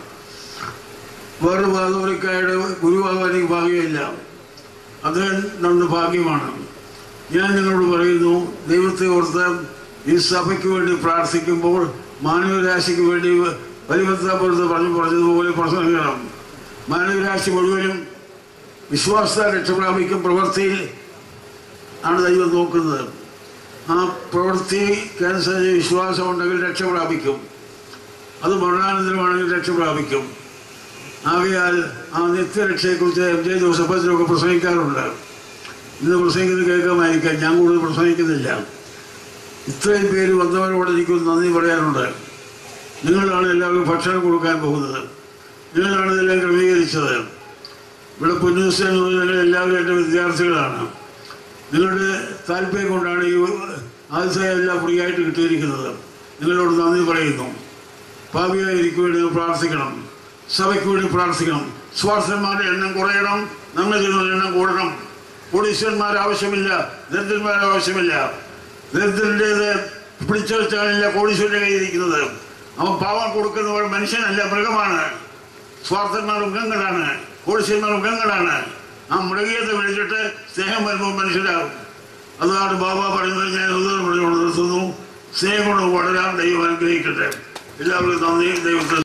വേറൊരു കാതോലിക്കായുടെ ഗുരുവാകാൻ എനിക്ക് ഭാഗ്യമില്ല അത് നമ്മുടെ ഭാഗ്യമാണ് ഞാൻ നിങ്ങളോട് പറയുന്നു ദൈവത്തെ ഓർത്ത് ഈ സഭയ്ക്ക് വേണ്ടി പ്രാർത്ഥിക്കുമ്പോൾ മാനവരാശിക്ക് വേണ്ടി പരിവർത്തനപ്പെടുത്ത് പറഞ്ഞു പറഞ്ഞതുപോലെ പ്രസംഗിക്കണം മാനവരാശി മുഴുവനും വിശ്വാസ രക്ഷപ്രാപിക്കും പ്രവൃത്തിയിൽ ആണ് ദൈവം നോക്കുന്നത് ആ പ്രവൃത്തിക്കനുസരിച്ച് വിശ്വാസം ഉണ്ടെങ്കിൽ രക്ഷപ്രാപിക്കും അത് മരണാനന്തരമാണെങ്കിൽ രക്ഷപ്രാപിക്കും ആകയാൽ ആ നിത്യരക്ഷയെക്കുറിച്ച് എം ജെ ജോസഫത്തിനൊക്കെ പ്രസംഗിക്കാറുണ്ട് ഇന്ന് പ്രസംഗിക്കുന്നത് കേൾക്കാമായിരിക്കാം ഞാൻ കൂടുതൽ പ്രസംഗിക്കുന്നില്ല ഇത്രയും പേര് വന്നവരോട് എനിക്ക് ഒരു നന്ദി പറയാനുണ്ട് നിങ്ങളാണ് എല്ലാവരും ഭക്ഷണം കൊടുക്കാൻ പോകുന്നത് നിങ്ങളാണ് ഇതെല്ലാം ക്രമീകരിച്ചത് ഇവിടെ പൊന്നൂസ് എന്ന് പറഞ്ഞാൽ എല്ലാവരും എൻ്റെ വിദ്യാർത്ഥികളാണ് നിങ്ങളുടെ താല്പര്യം കൊണ്ടാണ് ഈ ആദ്യത്തെ എല്ലാം ഫ്രീ ആയിട്ട് കിട്ടിയിരിക്കുന്നത് നിങ്ങളോട് നന്ദി പറയുന്നു ഭാവിയായിരിക്കും വേണ്ടി നിങ്ങൾ പ്രാർത്ഥിക്കണം സഭയ്ക്ക് വേണ്ടി പ്രാർത്ഥിക്കണം സ്വാർത്ഥന്മാരുടെ എണ്ണം കുറയണം നന്മ ചെയ്യുന്നവരുടെ എണ്ണം കൂടണം കോടീശ്വരന്മാർ ആവശ്യമില്ല ദരിദ്രന്മാർ ആവശ്യമില്ല ദരിദ്രൻ്റേത് പിടിച്ചു വെച്ചാണില്ല കോടീശ്വരൻ്റെ കയ്യിരിക്കുന്നത് അവൻ പാവം കൊടുക്കുന്നവർ മനുഷ്യനല്ല മൃഗമാണ് സ്വാർത്ഥന്മാർ മൃഗങ്ങളാണ് കോടീശ്വരന്മാർ മൃഗങ്ങളാണ് ആ മൃഗീയത്തെ വിളിച്ചിട്ട് സ്നേഹം വരുമ്പോൾ മനസ്സിലാകും അതാണ് ബാബ പറയുന്നത് ഞാൻ ഉദരം പറഞ്ഞുകൊണ്ട് നിർത്തുന്നു സ്നേഹം കൊണ്ട് വളരാൻ ദൈവം അനുഗ്രഹിക്കട്ടെ എല്ലാവർക്കും നന്ദി ദൈവത്തെ